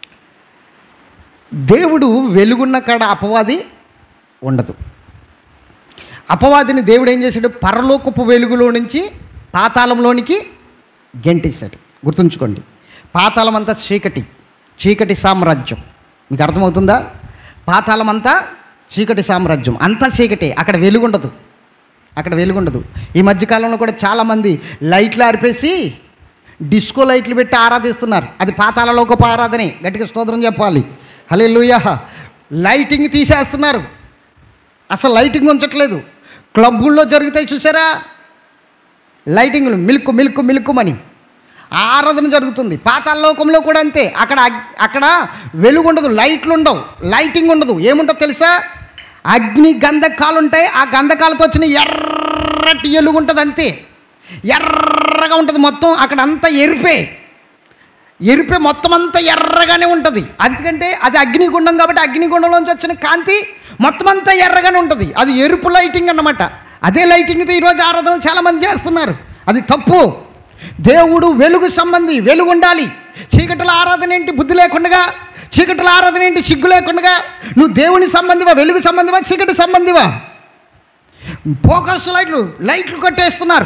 దేవుడు వెలుగున్న కాడ అపవాది ఉండదు అపవాదిని దేవుడు ఏం చేశాడు పరలోకపు వెలుగులో నుంచి పాతాళంలోనికి గెంటేశాడు గుర్తుంచుకోండి పాతాళం అంతా చీకటి చీకటి సామ్రాజ్యం మీకు అర్థమవుతుందా పాతాళం అంతా చీకటి సామ్రాజ్యం అంతా చీకటి అక్కడ వెలుగుండదు అక్కడ వెలుగుండదు ఈ మధ్యకాలంలో కూడా చాలామంది లైట్లు ఆర్పేసి డిస్కో లైట్లు పెట్టి ఆరాధిస్తున్నారు అది పాతాళలోకపు ఆరాధనే గట్టిగా స్తోత్రం చెప్పాలి హలే లైటింగ్ తీసేస్తున్నారు అసలు లైటింగ్ ఉంచట్లేదు క్లబ్బుల్లో జరుగుతాయి చూసారా లైటింగ్లు మిల్క్ మిల్క్ మిల్కుమని ఆరాధన జరుగుతుంది పాతాళ లోకంలో కూడా అంతే అక్కడ అగ్- అక్కడ వెలుగు ఉండదు లైట్లు ఉండవు లైటింగ్ ఉండదు ఏముంటుందో తెలుసా అగ్ని గంధకాలు ఉంటాయి ఆ గంధకాలతో వచ్చిన ఎర్రటి ఎలుగు ఉంటుంది అంతే ఎర్రగా ఉంటుంది మొత్తం అక్కడ అంతా ఎరిపే ఎరిపే మొత్తం అంతా ఎర్రగానే ఉంటుంది అందుకంటే అది అగ్నిగుండం కాబట్టి అగ్నిగుండంలోంచి వచ్చిన కాంతి మొత్తం అంతా ఎర్రగానే ఉంటుంది అది ఎరుపు లైటింగ్ అన్నమాట అదే లైటింగ్తో ఈరోజు ఆరాధన చాలామంది చేస్తున్నారు అది తప్పు దేవుడు వెలుగు సంబంధి వెలుగు ఉండాలి చీకటిల ఆరాధన ఏంటి బుద్ధి లేకుండా చీకటిల ఆరాధన ఏంటి సిగ్గు లేకుండా నువ్వు దేవుని సంబంధివా వెలుగు సంబంధివా చీకటి సంబంధివా ఫోకస్ లైట్లు లైట్లు కొట్టేస్తున్నారు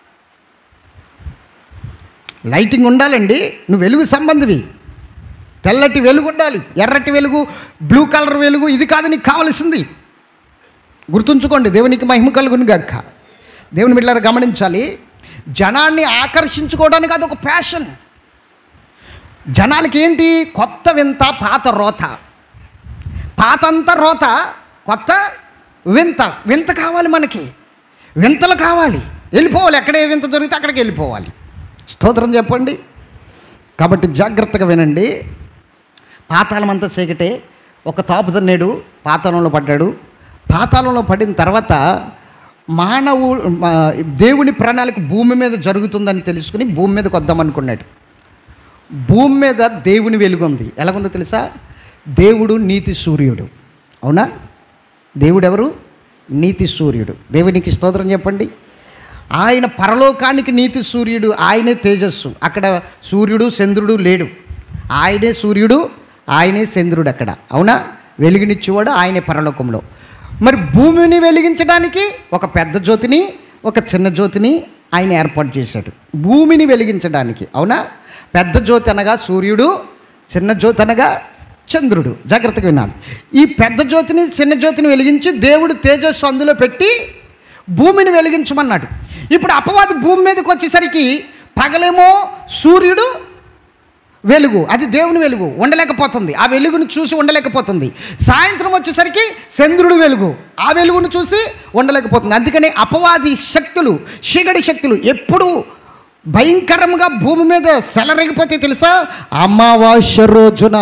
లైటింగ్ ఉండాలండి నువ్వు వెలుగు సంబంధివి తెల్లటి వెలుగు ఉండాలి ఎర్రటి వెలుగు బ్లూ కలర్ వెలుగు ఇది కాదు నీకు కావలసింది గుర్తుంచుకోండి దేవునికి మహిమ కలుగును గక్క దేవుని బిడ్డలారా గమనించాలి జనాన్ని ఆకర్షించుకోవడానికి అది ఒక ప్యాషన్ జనాలకి ఏంటి కొత్త వింత పాత రోత పాతంతా రోత కొత్త వింత వింత కావాలి మనకి వింతలు కావాలి వెళ్ళిపోవాలి ఎక్కడే వింత దొరికితే అక్కడికి వెళ్ళిపోవాలి స్తోత్రం చెప్పండి కాబట్టి జాగ్రత్తగా వినండి పాతాళం అంతా చీకటే ఒక తాపు తన్నేడు పాతాళంలో పడ్డాడు పాతాళంలో పడిన తర్వాత మానవు మా- దేవుని ప్రణాళిక భూమి మీద జరుగుతుందని తెలుసుకుని భూమి మీదకి వద్దామనుకున్నాడు భూమి మీద దేవుని వెలుగు ఉంది ఎలాగుందో తెలుసా దేవుడు నీతి సూర్యుడు అవునా దేవుడు ఎవరు నీతి సూర్యుడు దేవునికి స్తోత్రం చెప్పండి ఆయన పరలోకానికి నీతి సూర్యుడు ఆయనే తేజస్సు అక్కడ సూర్యుడు చంద్రుడు లేడు ఆయనే సూర్యుడు ఆయనే చంద్రుడు అక్కడ అవునా వెలుగునిచ్చేవాడు ఆయనే పరలోకంలో మరి భూమిని వెలిగించడానికి ఒక పెద్ద జ్యోతిని ఒక చిన్న జ్యోతిని ఆయన ఏర్పాటు చేశాడు భూమిని వెలిగించడానికి అవునా పెద్ద జ్యోతి అనగా సూర్యుడు చిన్న జ్యోతి అనగా చంద్రుడు జాగ్రత్తగా వినాలి ఈ పెద్ద జ్యోతిని చిన్న జ్యోతిని వెలిగించి దేవుడు తేజస్సు అందులో పెట్టి భూమిని వెలిగించమన్నాడు ఇప్పుడు అపవాది భూమి మీదకి వచ్చేసరికి పగలేమో సూర్యుడు వెలుగు అది దేవుని వెలుగు ఉండలేకపోతుంది ఆ వెలుగును చూసి ఉండలేకపోతుంది సాయంత్రం వచ్చేసరికి చంద్రుడు వెలుగు ఆ వెలుగును చూసి ఉండలేకపోతుంది అందుకని అపవాది శక్తులు చీకటి శక్తులు ఎప్పుడు భయంకరంగా భూమి మీద సెలరెగిపోతే తెలుసా అమావాస్య రోజున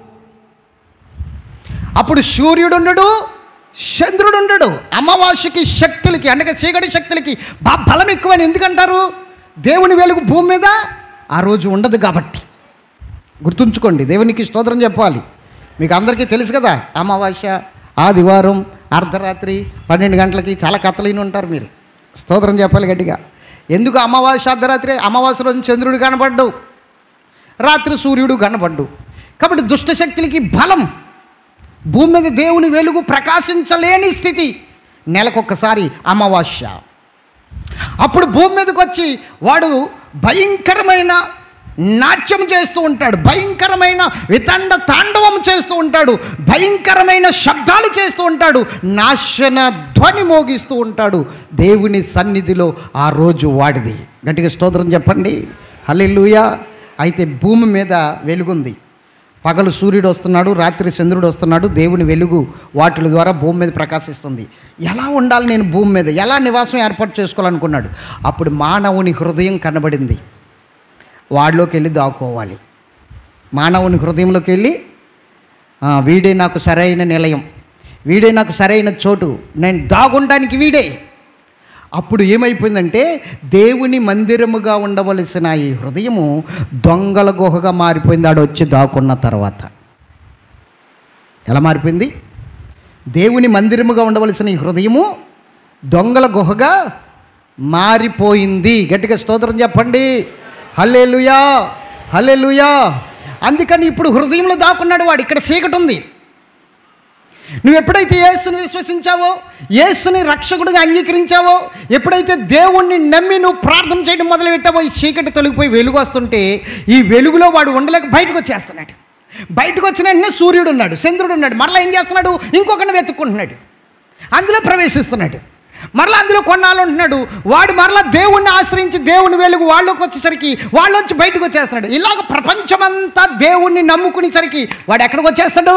అప్పుడు సూర్యుడు ఉండడు చంద్రుడు ఉండడు అమావాస్యకి శక్తులకి అనగా చీకటి శక్తులకి బా బలం ఎక్కువని ఎందుకంటారు దేవుని వెలుగు భూమి మీద ఆ రోజు ఉండదు కాబట్టి గుర్తుంచుకోండి దేవునికి స్తోత్రం చెప్పాలి మీకు అందరికీ తెలుసు కదా అమావాస్య ఆదివారం అర్ధరాత్రి పన్నెండు గంటలకి చాలా కథలైన ఉంటారు మీరు స్తోత్రం చెప్పాలి గట్టిగా ఎందుకు అమావాస్య అర్ధరాత్రి అమావాస్య రోజు చంద్రుడు కనపడ్డు రాత్రి సూర్యుడు కనపడ్డు కాబట్టి దుష్టశక్తులకి బలం భూమి మీద దేవుని వెలుగు ప్రకాశించలేని స్థితి నెలకొకసారి అమావాస్య అప్పుడు భూమి మీదకి వచ్చి వాడు భయంకరమైన నాట్యం చేస్తూ ఉంటాడు భయంకరమైన వితండ తాండవం చేస్తూ ఉంటాడు భయంకరమైన శబ్దాలు చేస్తూ ఉంటాడు నాశన ధ్వని మోగిస్తూ ఉంటాడు దేవుని సన్నిధిలో ఆ రోజు వాడిది గట్టిగా స్తోత్రం చెప్పండి హల్లెలూయా అయితే భూమి మీద వెలుగుంది పగలు సూర్యుడు వస్తున్నాడు రాత్రి చంద్రుడు వస్తున్నాడు దేవుని వెలుగు వాటి ద్వారా భూమి మీద ప్రకాశిస్తుంది ఎలా ఉండాలి నేను భూమి మీద ఎలా నివాసం ఏర్పాటు చేసుకోవాలనుకున్నాడు అప్పుడు మానవుని హృదయం కనబడింది వాడిలోకి వెళ్ళి దాక్కోవాలి మానవుని హృదయంలోకి వెళ్ళి "ఆ, వీడే నాకు సరైన నిలయం వీడే నాకు సరైన చోటు నేను దాగుండడానికి వీడే అప్పుడు ఏమైపోయిందంటే దేవుని మందిరముగా ఉండవలసిన ఈ హృదయము దొంగల గుహగా మారిపోయింది ఆడ వచ్చి దాక్కున్న తర్వాత ఎలా మారిపోయింది దేవుని మందిరముగా ఉండవలసిన ఈ హృదయము దొంగల గుహగా మారిపోయింది గట్టిగా స్తోత్రం చెప్పండి హల్లెలూయా హల్లెలూయా అందుకని ఇప్పుడు హృదయంలో దాక్కున్నాడు వాడు ఇక్కడ చీకటి ఉంది నువ్వు ఎప్పుడైతే యేసుని విశ్వసించావో యేసుని రక్షకుడిగా అంగీకరించావో ఎప్పుడైతే దేవుణ్ణి నమ్మి నువ్వు ప్రార్థన చేయడం మొదలుపెట్టావో ఈ చీకటి తొలగిపోయి వెలుగు వస్తుంటే ఈ వెలుగులో వాడు ఉండలేక బయటకు వచ్చేస్తున్నాడు బయటకు వచ్చిన వెంటనే సూర్యుడు ఉన్నాడు చంద్రుడు ఉన్నాడు మరలా ఏం చేస్తున్నాడు ఇంకొకరిని వెతుక్కుంటున్నాడు అందులో ప్రవేశిస్తున్నాడు మరలా అందులో కొన్నాళ్ళు ఉంటున్నాడు వాడు మరలా దేవుణ్ణి ఆశ్రయించి దేవుని వెలుగు వాళ్ళకి వచ్చేసరికి వాళ్ళొచ్చి బయటకు వచ్చేస్తున్నాడు ఇలాగ ప్రపంచమంతా దేవుణ్ణి నమ్ముకునేసరికి వాడు ఎక్కడికి వచ్చేస్తాడు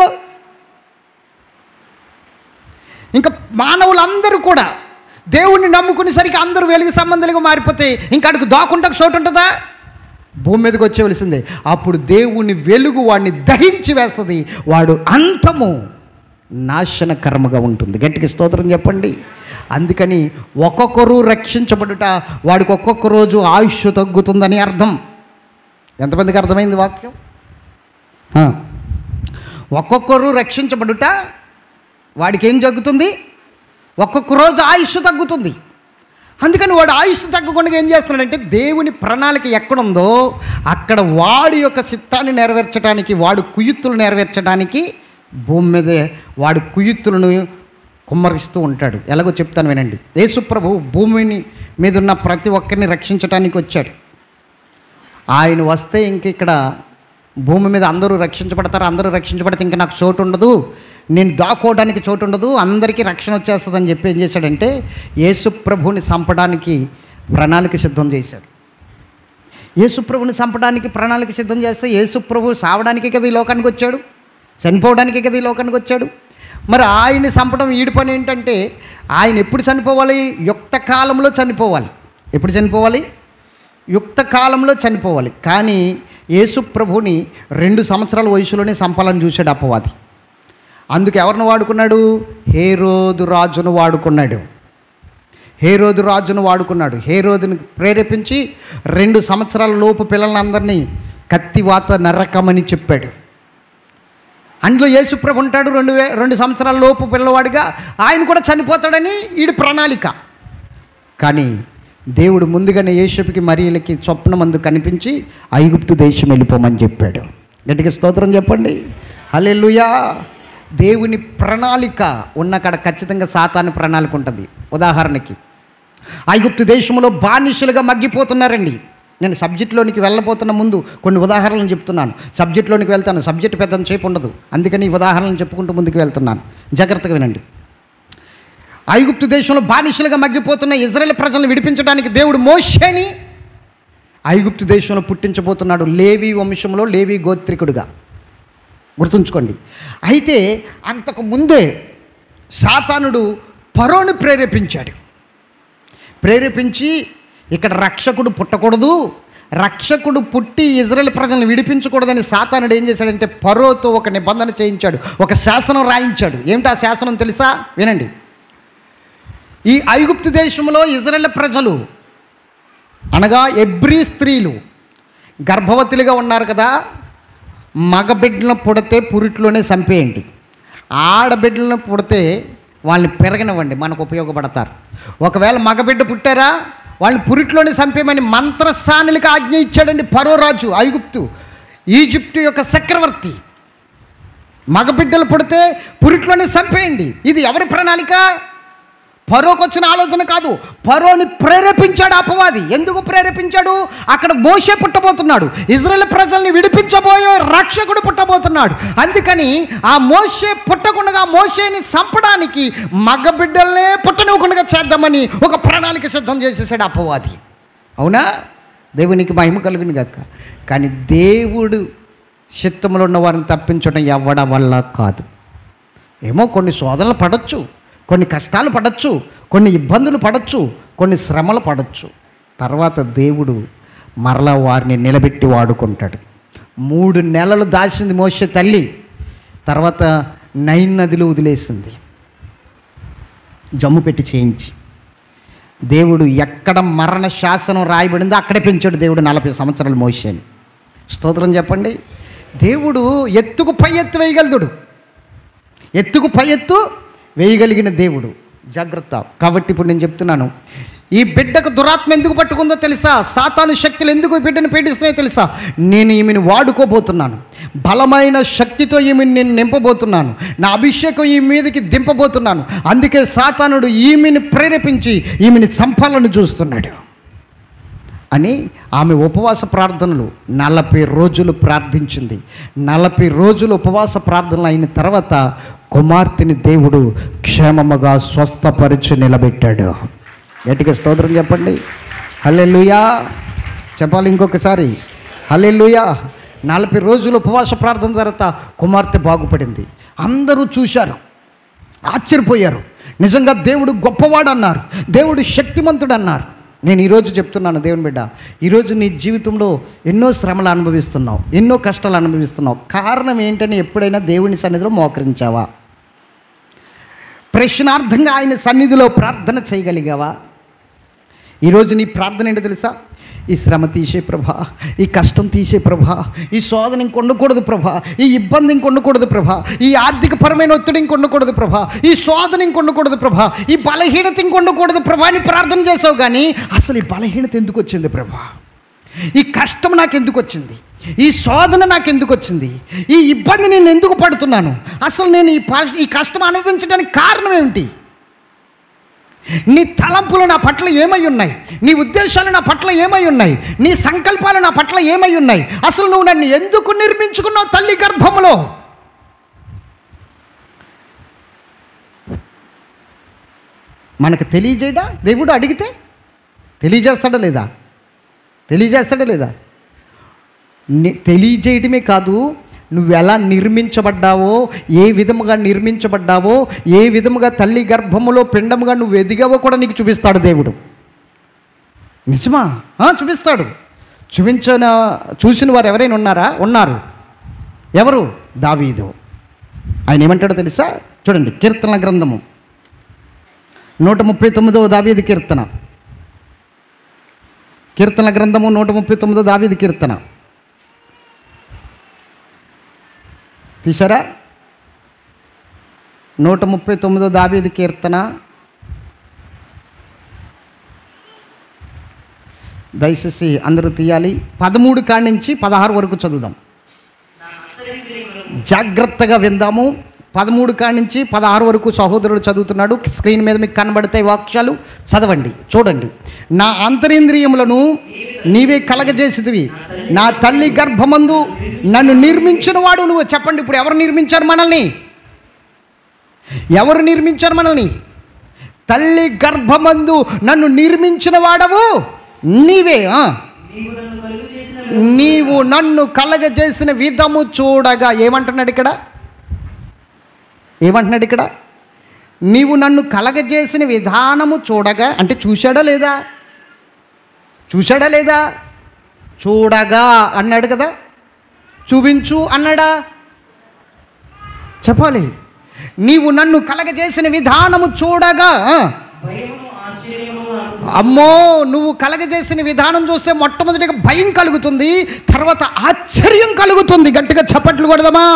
ఇంకా మానవులందరూ కూడా దేవుణ్ణి నమ్ముకునేసరికి అందరూ వెలుగు సంబంధాలుగా మారిపోతే ఇంకా అడుగు దాకుంటా చోటు ఉంటుందా భూమి మీదకి వచ్చేవలసిందే అప్పుడు దేవుని వెలుగు వాడిని దహించి వేస్తుంది వాడు అంతము నాశనకరముగా ఉంటుంది గట్టికి స్తోత్రం చెప్పండి అందుకని ఒక్కొక్కరు రక్షించబడుట వాడికి ఒక్కొక్క రోజు ఆయుష్ తగ్గుతుందని అర్థం ఎంతమందికి అర్థమైంది వాక్యం ఆ. ఒక్కొక్కరు రక్షించబడుట వాడికి ఏం జరుగుతుంది ఒక్కొక్క రోజు ఆయుష్ తగ్గుతుంది అందుకని వాడు ఆయుష్ తగ్గకుండా ఏం చేస్తున్నాడంటే దేవుని ప్రణాళిక ఎక్కడుందో అక్కడ వాడి యొక్క చిత్తాన్ని నెరవేర్చడానికి వాడు కుయుత్తులు నెరవేర్చడానికి భూమి మీదే వాడు కుయుత్తులను కుమ్మరిస్తూ ఉంటాడు ఎలాగో చెప్తాను వినండి యేసుప్రభు భూమిని మీద ఉన్న ప్రతి ఒక్కరిని రక్షించడానికి వచ్చాడు ఆయన వస్తే ఇంక ఇక్కడ భూమి మీద అందరూ రక్షించబడతారు అందరూ రక్షించబడితే ఇంకా నాకు చోటు ఉండదు నేను దాక్కోవడానికి చోటు ఉండదు అందరికీ రక్షణ వచ్చేస్తుందని చెప్పి ఏం చేశాడంటే యేసు ప్రభుని చంపడానికి ప్రణాళిక సిద్ధం చేశాడు యేసు ప్రభుని చంపడానికి ప్రణాళిక సిద్ధం చేస్తే యేసు ప్రభు సావడానికే కదా ఈ లోకానికి వచ్చాడు చనిపోవడానికే కదా ఈ లోకానికి వచ్చాడు మరి ఆయన్ని చంపడం ఈడి పని ఏంటంటే ఆయన ఎప్పుడు చనిపోవాలి యుక్త కాలంలో చనిపోవాలి ఎప్పుడు చనిపోవాలి యుక్త కాలంలో చనిపోవాలి కానీ యేసు ప్రభుని రెండు సంవత్సరాల వయసులోనే చంపాలని చూశాడు అపవాది అందుకు ఎవరిని వాడుకున్నాడు హేరోదు రాజును వాడుకున్నాడు హేరోదు రాజును వాడుకున్నాడు హేరోదుని ప్రేరేపించి రెండు సంవత్సరాల లోపు పిల్లలందరినీ కత్తివాత నరకమని చెప్పాడు అందులో యేసుప్రభు ఉంటాడు రెండు వే రెండు సంవత్సరాల లోపు పిల్లవాడిగా ఆయన కూడా చనిపోతాడని ఈడు ప్రణాళిక కానీ దేవుడు ముందుగానే యేసుపుకి మరియలకి స్వప్న మందు కనిపించి ఐగుప్తు దేశం వెళ్ళిపోమని చెప్పాడు గట్టిగా స్తోత్రం చెప్పండి హల్లెలూయా దేవుని ప్రణాళిక ఉన్న కాడ ఖచ్చితంగా సాతాను ప్రణాళిక ఉంటుంది ఉదాహరణకి ఐగుప్తు దేశంలో బానిసలుగా మగ్గిపోతున్నారండి నేను సబ్జెక్ట్లోనికి వెళ్ళబోతున్న ముందు కొన్ని ఉదాహరణలు చెప్తున్నాను సబ్జెక్ట్లోనికి వెళ్తాను సబ్జెక్ట్ పెద్ద సేపు ఉండదు అందుకని ఈ ఉదాహరణలు చెప్పుకుంటూ ముందుకు వెళ్తున్నాను జాగ్రత్తగా వినండి ఐగుప్తు దేశంలో బానిసలుగా మగ్గిపోతున్న ఇజ్రాయెల్ ప్రజలను విడిపించడానికి దేవుడు మోషేని ఐగుప్తు దేశంలో పుట్టించబోతున్నాడు లేవి వంశంలో లేవి గోత్రికుడుగా గుర్తుంచుకోండి అయితే అంతకు ముందే సాతానుడు పరోని ప్రేరేపించాడు ప్రేరేపించి ఇక్కడ రక్షకుడు పుట్టకూడదు రక్షకుడు పుట్టి ఇజ్రాయెల్ ప్రజలను విడిపించకూడదని సాతానుడు ఏం చేశాడంటే పరోతో ఒక నిబంధన చేయించాడు ఒక శాసనం రాయించాడు ఏమిటి ఆ శాసనం తెలుసా వినండి ఈ ఐగుప్తు దేశంలో ఇజ్రాయెల్ ప్రజలు అనగా ఎబ్రీ స్త్రీలు గర్భవతులుగా ఉన్నారు కదా మగబిడ్డలను పుడితే పురిట్లోనే చంపేయండి ఆడబిడ్డలను పుడితే వాళ్ళని పెరగనివ్వండి మనకు ఉపయోగపడతారు ఒకవేళ మగబిడ్డ పుట్టారా వాళ్ళని పురిట్లోనే చంపేయమని మంత్రస్థానులకు ఆజ్ఞ ఇచ్చాడండి పరో రాజు ఐగుప్తు ఈజిప్టు యొక్క చక్రవర్తి మగబిడ్డలు పుడితే పురిట్లోనే చంపేయండి ఇది ఎవరి ప్రణాళిక పరోకు వచ్చిన ఆలోచన కాదు పరోని ప్రేరేపించాడు అపవాది ఎందుకు ప్రేరేపించాడు అక్కడ మోసే పుట్టబోతున్నాడు ఇజ్రాయెల్ ప్రజల్ని విడిపించబోయే రక్షకుడు పుట్టబోతున్నాడు అందుకని ఆ మోసే పుట్టకుండా మోసేని చంపడానికి మగ బిడ్డల్నే పుట్టనివ్వకుండా చేద్దామని ఒక ప్రణాళిక సిద్ధం చేసేసాడు అపవాది అవునా దేవునికి మహిమ కలుగుని గక్క కానీ దేవుడు చిత్తంలో ఉన్న వారిని తప్పించడం ఎవ్వడ వల్ల కాదు ఏమో కొన్ని శోధనలు పడచ్చు కొన్ని కష్టాలు పడచ్చు కొన్ని ఇబ్బందులు పడచ్చు కొన్ని శ్రమలు పడచ్చు తర్వాత దేవుడు మరలా వారిని నిలబెట్టి వాడుకుంటాడు మూడు నెలలు దాచింది మోసే తల్లి తర్వాత నైన్ నదిలో వదిలేసింది జమ్ము పెట్టి చేయించి దేవుడు ఎక్కడ మరణ శాసనం రాయబడిందో అక్కడే పెంచాడు దేవుడు నలభై సంవత్సరాలు మోసేని స్తోత్రం చెప్పండి దేవుడు ఎత్తుకు పై ఎత్తు వేయగలుగుడు ఎత్తుకు పై ఎత్తు వేయగలిగిన దేవుడు జాగ్రత్త కాబట్టి ఇప్పుడు నేను చెప్తున్నాను ఈ బిడ్డకు దురాత్మ ఎందుకు పట్టుకుందో తెలుసా సాతాను శక్తులు ఎందుకు ఈ బిడ్డను పీడిస్తున్నాయో తెలుసా నేను ఈమెను వాడుకోబోతున్నాను బలమైన శక్తితో ఈమెను నేను నింపబోతున్నాను నా అభిషేకం ఈ మీదకి దింపబోతున్నాను అందుకే సాతానుడు ఈమెను ప్రేరేపించి ఈమెని చంపాలని చూస్తున్నాడు అని ఆమె ఉపవాస ప్రార్థనలు నలభై రోజులు ప్రార్థించింది నలభై రోజులు ఉపవాస ప్రార్థనలు అయిన తర్వాత కుమార్తెని దేవుడు క్షేమముగా స్వస్థపరిచి నిలబెట్టాడు గట్టిగా స్తోత్రం చెప్పండి హల్లెలూయా చెప్పాలి ఇంకొకసారి హల్లెలూయా నలభై రోజులు ఉపవాస ప్రార్థన తర్వాత కుమార్తె బాగుపడింది అందరూ చూశారు ఆశ్చర్యపోయారు నిజంగా దేవుడు గొప్పవాడు అన్నారు దేవుడు శక్తిమంతుడు అన్నారు నేను ఈరోజు చెప్తున్నాను దేవుని బిడ్డ ఈరోజు నీ జీవితంలో ఎన్నో శ్రమలు అనుభవిస్తున్నావు ఎన్నో కష్టాలు అనుభవిస్తున్నావు కారణం ఏంటని ఎప్పుడైనా దేవుని సన్నిధిలో మోకరించావా ప్రశ్నార్థంగా ఆయన సన్నిధిలో ప్రార్థన చేయగలిగావా ఈరోజు నీ ప్రార్థన ఏంటో తెలుసా ఈ శ్రమ తీసే ప్రభా ఈ కష్టం తీసే ప్రభా ఈ శోధన ఇంకొండకూడదు ప్రభా ఈ ఇబ్బంది ఇంకొండకూడదు ప్రభా ఈ ఆర్థిక పరమైన ఒత్తిడి ఇంకొండకూడదు ప్రభా ఈ శోధన ఇంకొండకూడదు ప్రభా ఈ బలహీనత ఇంకొండకూడదు ప్రభా అని ప్రార్థన చేసావు కానీ అసలు ఈ బలహీనత ఎందుకు వచ్చింది ప్రభా ఈ కష్టం నాకు ఎందుకు వచ్చింది ఈ శోధన నాకు ఎందుకు వచ్చింది ఈ ఇబ్బంది నేను ఎందుకు పడుతున్నాను అసలు నేను ఈ పా- ఈ కష్టం అనుభవించడానికి కారణం ఏమిటి నీ తలంపులు నా పట్ల ఏమై ఉన్నాయి నీ ఉద్దేశాలు నా పట్ల ఏమై ఉన్నాయి నీ సంకల్పాలు నా పట్ల ఏమై ఉన్నాయి అసలు నువ్వు నన్ను ఎందుకు నిర్మించుకున్నావు తల్లి గర్భములో మనకు తెలియజేయడా దేవుడు అడిగితే తెలియజేస్తాడా లేదా తెలియజేస్తాడా లేదా ని- తెలియజేయటమే కాదు నువ్వు ఎలా నిర్మించబడ్డావో ఏ విధముగా నిర్మించబడ్డావో ఏ విధముగా తల్లి గర్భములో పిండముగా నువ్వు ఎదిగావో కూడా నీకు చూపిస్తాడు దేవుడు నిజమా ఆ, చూపిస్తాడు చూపించిన చూసిన వారు ఎవరైనా ఉన్నారా ఉన్నారు ఎవరు దావీదు ఆయన ఏమంటాడో తెలుసా చూడండి కీర్తన గ్రంథము నూట ముప్పై తొమ్మిదవ దావీది కీర్తన కీర్తన గ్రంథము నూట ముప్పై తొమ్మిదో దావీది కీర్తన తీసారా నూట ముప్పై తొమ్మిదో దావీది కీర్తన దయచేసి అందరూ తీయాలి పదమూడు కాడి నుంచి పదహారు వరకు చదువుదాం జాగ్రత్తగా విందాము పదమూడు కాడి నుంచి పదహారు వరకు సహోదరుడు చదువుతున్నాడు స్క్రీన్ మీద మీకు కనబడతాయి వాక్యాలు చదవండి చూడండి నా అంతరింద్రియములను నీవే కలగజేసిదివి నా తల్లి గర్భమందు నన్ను నిర్మించిన వాడు నువ్వు చెప్పండి ఇప్పుడు ఎవరు నిర్మించారు మనల్ని ఎవరు నిర్మించారు మనల్ని తల్లి గర్భమందు నన్ను నిర్మించిన వాడవు నీవే ఆ. నీవు నన్ను కలుగు చేసిన నీవు నన్ను కలగజేసిన విధము చూడగా ఏమంటున్నాడు ఇక్కడ ఏమంటున్నాడు ఇక్కడ నీవు నన్ను కలగజేసిన విధానము చూడగా అంటే చూశాడా లేదా చూశాడా లేదా చూడగా అన్నాడు కదా చూపించు అన్నాడా చెప్పాలి నీవు నన్ను కలగజేసిన విధానము చూడగా ఆ, భయమును ఆశ్చర్యమును నాకు అమ్మో నువ్వు కలగజేసిన విధానం చూస్తే మొట్టమొదటిగా భయం కలుగుతుంది తర్వాత ఆశ్చర్యం కలుగుతుంది గట్టిగా చప్పట్లు కొడదామా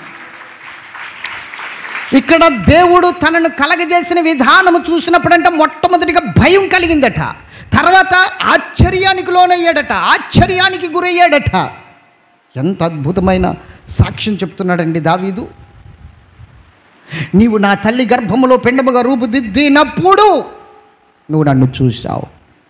ఇక్కడ దేవుడు తనను కలగజేసిన విధానము చూసినప్పుడంటే మొట్టమొదటిగా భయం కలిగిందట తర్వాత ఆశ్చర్యానికి లోనయ్యాడట ఆశ్చర్యానికి గురయ్యాడట ఎంత అద్భుతమైన సాక్ష్యం చెప్తున్నాడండి దావీదు నీవు నా తల్లి గర్భములో పెండముగా రూపుదిద్దినప్పుడు నువ్వు నన్ను చూశావు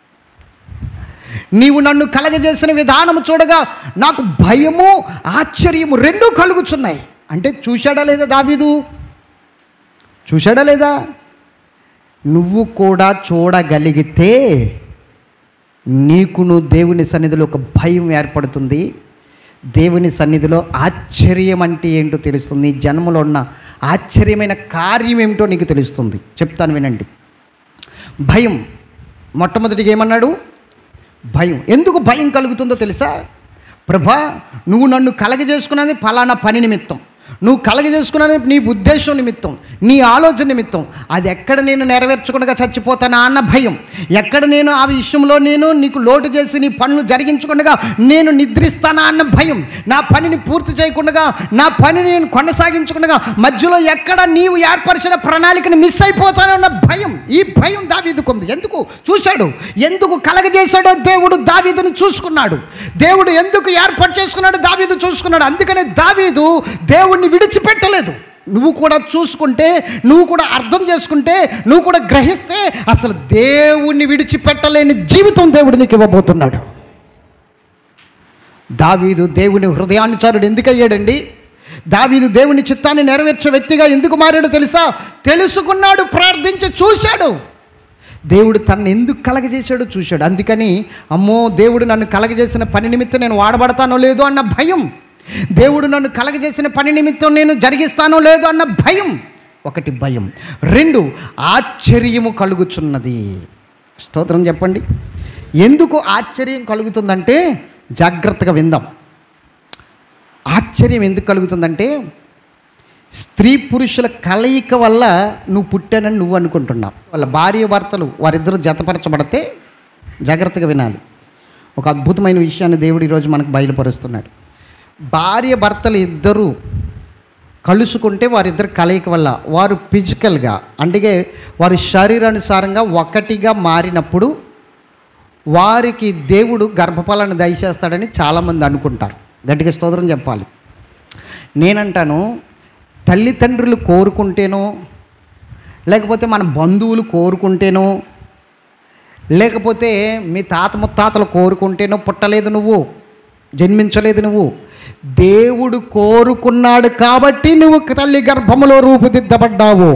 నీవు నన్ను కలగజేసిన విధానము చూడగా నాకు భయము ఆశ్చర్యము రెండూ కలుగుతున్నాయి అంటే చూశాడా లేదా దావీదు చూశాడా లేదా నువ్వు కూడా చూడగలిగితే నీకును దేవుని సన్నిధిలో ఒక భయం ఏర్పడుతుంది దేవుని సన్నిధిలో ఆశ్చర్యం అంటే ఏంటో తెలుస్తుంది నీ జన్మలో ఉన్న ఆశ్చర్యమైన కార్యం ఏమిటో నీకు తెలుస్తుంది చెప్తాను వినండి భయం మొట్టమొదటిగా ఏమన్నాడు భయం ఎందుకు భయం కలుగుతుందో తెలుసా ప్రభా నువ్వు నన్ను కలగజేసుకున్నది ఫలానా పని నిమిత్తం నువ్వు కలగజేసుకున్నది నీ ఉద్దేశం నిమిత్తం నీ ఆలోచన నిమిత్తం అది ఎక్కడ నేను నెరవేర్చకుండా చచ్చిపోతానా అన్న భయం ఎక్కడ నేను ఆ విషయంలో నేను నీకు లోటు చేసి నీ పనులు జరిగించకుండా నేను నిద్రిస్తానా అన్న భయం నా పనిని పూర్తి చేయకుండా నా పనిని నేను కొనసాగించకుండా మధ్యలో ఎక్కడ నీవు ఏర్పరిచిన ప్రణాళికని మిస్ అయిపోతానన్న భయం ఈ భయం దావీదుకుంది ఎందుకు చూశాడు ఎందుకు కలగజేశాడో దేవుడు దావీదును చూసుకున్నాడు దేవుడు ఎందుకు ఏర్పాటు చేసుకున్నాడు దావీదు చూసుకున్నాడు అందుకనే దావీదు దేవుణ్ణి విడిచిపెట్టలేదు నువ్వు కూడా చూసుకుంటే నువ్వు కూడా అర్థం చేసుకుంటే నువ్వు కూడా గ్రహిస్తే అసలు దేవుణ్ణి విడిచిపెట్టలేని జీవితం దేవుడు నీకు ఇవ్వబోతున్నాడు దావీదు దేవుని హృదయానుచారుడు ఎందుకు అయ్యాడండి దావీదు దేవుని చిత్తాన్ని నెరవేర్చే వ్యక్తిగా ఎందుకు మారాడో తెలుసా తెలుసుకున్నాడు ప్రార్థించి చూశాడు దేవుడు తనను ఎందుకు కలగజేశాడో చూశాడు అందుకని అమ్మో దేవుడు నన్ను కలగజేసిన పని నిమిత్తం నేను వాడబడతానో లేదో అన్న భయం దేవుడు నన్ను కలగజేసిన పని నిమిత్తం నేను జరిగిస్తానో లేదో అన్న భయం ఒకటి భయం రెండు ఆశ్చర్యము కలుగుచున్నది స్తోత్రం చెప్పండి ఎందుకు ఆశ్చర్యం కలుగుతుందంటే జాగ్రత్తగా విందాం ఆశ్చర్యం ఎందుకు కలుగుతుందంటే స్త్రీ పురుషుల కలయిక వల్ల నువ్వు పుట్టానని నువ్వు అనుకుంటున్నావు వాళ్ళ భార్య భర్తలు వారిద్దరూ జతపరచబడితే జాగ్రత్తగా వినాలి ఒక అద్భుతమైన విషయాన్ని దేవుడు ఈరోజు మనకు బయలుపరుస్తున్నాడు భార్య భర్తలు ఇద్దరూ కలుసుకుంటే వారిద్దరు కలయిక వల్ల వారు ఫిజికల్గా అంటే వారి శరీరానుసారంగా ఒకటిగా మారినప్పుడు వారికి దేవుడు గర్భఫలాన్ని దయచేస్తాడని చాలామంది అనుకుంటారు గట్టిగా స్తోత్రం చెప్పాలి నేనంటాను తల్లిదండ్రులు కోరుకుంటేనో లేకపోతే మన బంధువులు కోరుకుంటేనో లేకపోతే మీ తాత ముత్తాతలు కోరుకుంటేనో పుట్టలేదు నువ్వు జన్మించలేదు నువ్వు దేవుడు కోరుకున్నాడు కాబట్టి నువ్వు తల్లి గర్భములో రూపుదిద్దబడ్డావు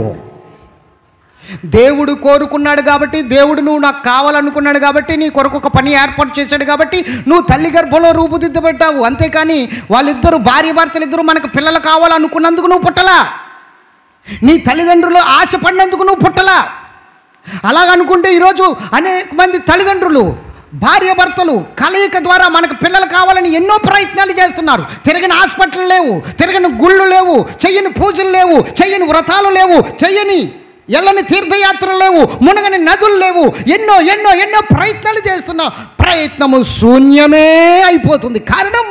దేవుడు కోరుకున్నాడు కాబట్టి దేవుడు నువ్వు నాకు కావాలనుకున్నాడు కాబట్టి నీ కొరకు ఒక పని ఏర్పాటు చేశాడు కాబట్టి నువ్వు తల్లి గర్భంలో రూపుదిద్దబడ్డావు అంతేకాని వాళ్ళిద్దరు భార్య భర్తలు ఇద్దరు మనకు పిల్లలు కావాలనుకున్నందుకు నువ్వు పుట్టలా నీ తల్లిదండ్రులు ఆశపడినందుకు నువ్వు పుట్టలా అలాగనుకుంటే ఈరోజు అనేక మంది తల్లిదండ్రులు భార్య భర్తలు కలయిక ద్వారా మనకు పిల్లలు కావాలని ఎన్నో ప్రయత్నాలు చేస్తున్నారు తిరగని హాస్పిటల్ లేవు తిరగని గుళ్ళు లేవు చెయ్యని పూజలు లేవు చెయ్యని వ్రతాలు లేవు చెయ్యని ఎల్లని తీర్థయాత్రలు లేవు మునగని నదులు లేవు ఎన్నో ఎన్నో ఎన్నో ప్రయత్నాలు చేస్తున్నా ప్రయత్నము శూన్యమే అయిపోతుంది కారణం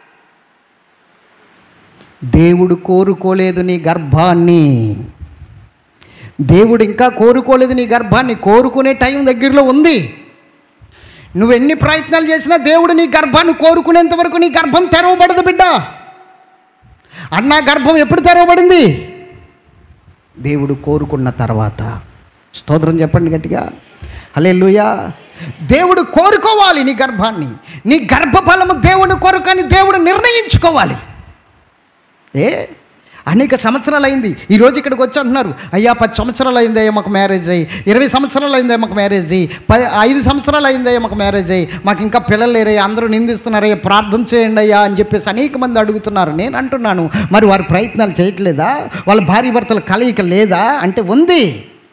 దేవుడు కోరుకోలేదు నీ గర్భాన్ని దేవుడు ఇంకా కోరుకోలేదు నీ గర్భాన్ని కోరుకునే టైం దగ్గరలో ఉంది నువ్వు ఎన్ని ప్రయత్నాలు చేసినా దేవుడు నీ గర్భాన్ని కోరుకునేంత వరకు నీ గర్భం తెరవబడదు బిడ్డ అన్న గర్భం ఎప్పుడు తెరవబడింది దేవుడు కోరుకున్న తర్వాత స్తోత్రం చెప్పండి గట్టిగా హలే దేవుడు కోరుకోవాలి నీ గర్భాన్ని నీ గర్భఫలము దేవుని కొరకని దేవుడు నిర్ణయించుకోవాలి ఏ అనేక సంవత్సరాలు అయింది ఈ రోజు ఇక్కడికి వచ్చి అంటున్నారు అయ్యా పది సంవత్సరాలు అయిందయ్యా మాకు మ్యారేజ్ అయ్యి ఇరవై సంవత్సరాలు అయిందయ్యా మాకు మ్యారేజ్ అయ్యి పది ఐదు సంవత్సరాలు అయిందయ్యా మాకు మ్యారేజ్ అయ్యి మాకు ఇంకా పిల్లలు లేరయ్యా అందరూ నిందిస్తున్నారయ్యా ప్రార్థన చేయండి అయ్యా అని చెప్పేసి అనేక మంది అడుగుతున్నారు నేను అంటున్నాను మరి వారి ప్రయత్నాలు చేయట్లేదా వాళ్ళ భార్య భర్తల కలయిక లేదా అంటే ఉంది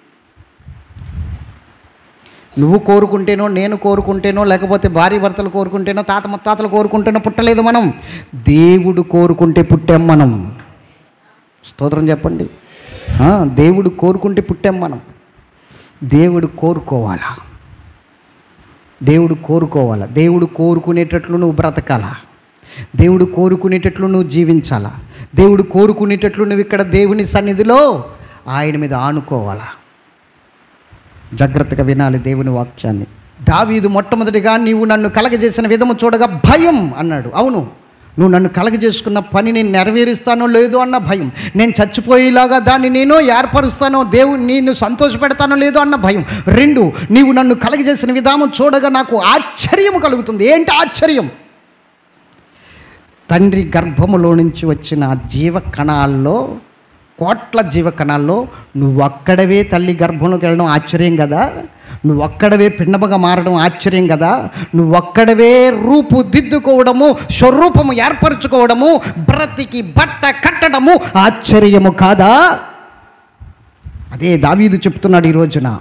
నువ్వు కోరుకుంటేనో నేను కోరుకుంటేనో లేకపోతే భార్య భర్తలు కోరుకుంటేనో తాత ముత్తాతలు కోరుకుంటేనో పుట్టలేదు మనం దేవుడు కోరుకుంటే పుట్టాం మనం స్తోత్రం చెప్పండి ఆ, దేవుడు కోరుకుంటే పుట్టాం మనం దేవుడు కోరుకోవాలా దేవుడు కోరుకోవాలా దేవుడు కోరుకునేటట్లు నువ్వు బ్రతకాలా దేవుడు కోరుకునేటట్లు నువ్వు జీవించాలా దేవుడు కోరుకునేటట్లు నువ్వు ఇక్కడ దేవుని సన్నిధిలో ఆయన మీద ఆనుకోవాలా జాగ్రత్తగా వినాలి దేవుని వాక్యాన్ని దావీదు మొట్టమొదటిగా నీవు నన్ను కలగజేసిన విధము చూడగా భయం అన్నాడు అవును నువ్వు నన్ను కలగజేసుకున్న పని నేను నెరవేరుస్తానో లేదో అన్న భయం నేను చచ్చిపోయేలాగా దాన్ని నేను ఏర్పరుస్తానో దేవుడు నేను సంతోషపెడతానో లేదో అన్న భయం రెండు నీవు నన్ను కలగజేసిన విధానం చూడగా నాకు ఆశ్చర్యం కలుగుతుంది ఏంటి ఆశ్చర్యం తండ్రి గర్భములో నుంచి వచ్చిన ఆ జీవ కణాల్లో కోట్ల జీవ కణాల్లో నువ్వు అక్కడవే తల్లి గర్భంలోకి వెళ్ళడం ఆశ్చర్యం కదా నువ్వు అక్కడవే పిండముగా మారడం ఆశ్చర్యం కదా నువ్వు అక్కడవే రూపు దిద్దుకోవడము స్వరూపము ఏర్పరచుకోవడము బ్రతికి బట్ట కట్టడము ఆశ్చర్యము కాదా అదే దావీదు చెప్తున్నాడు ఈ రోజున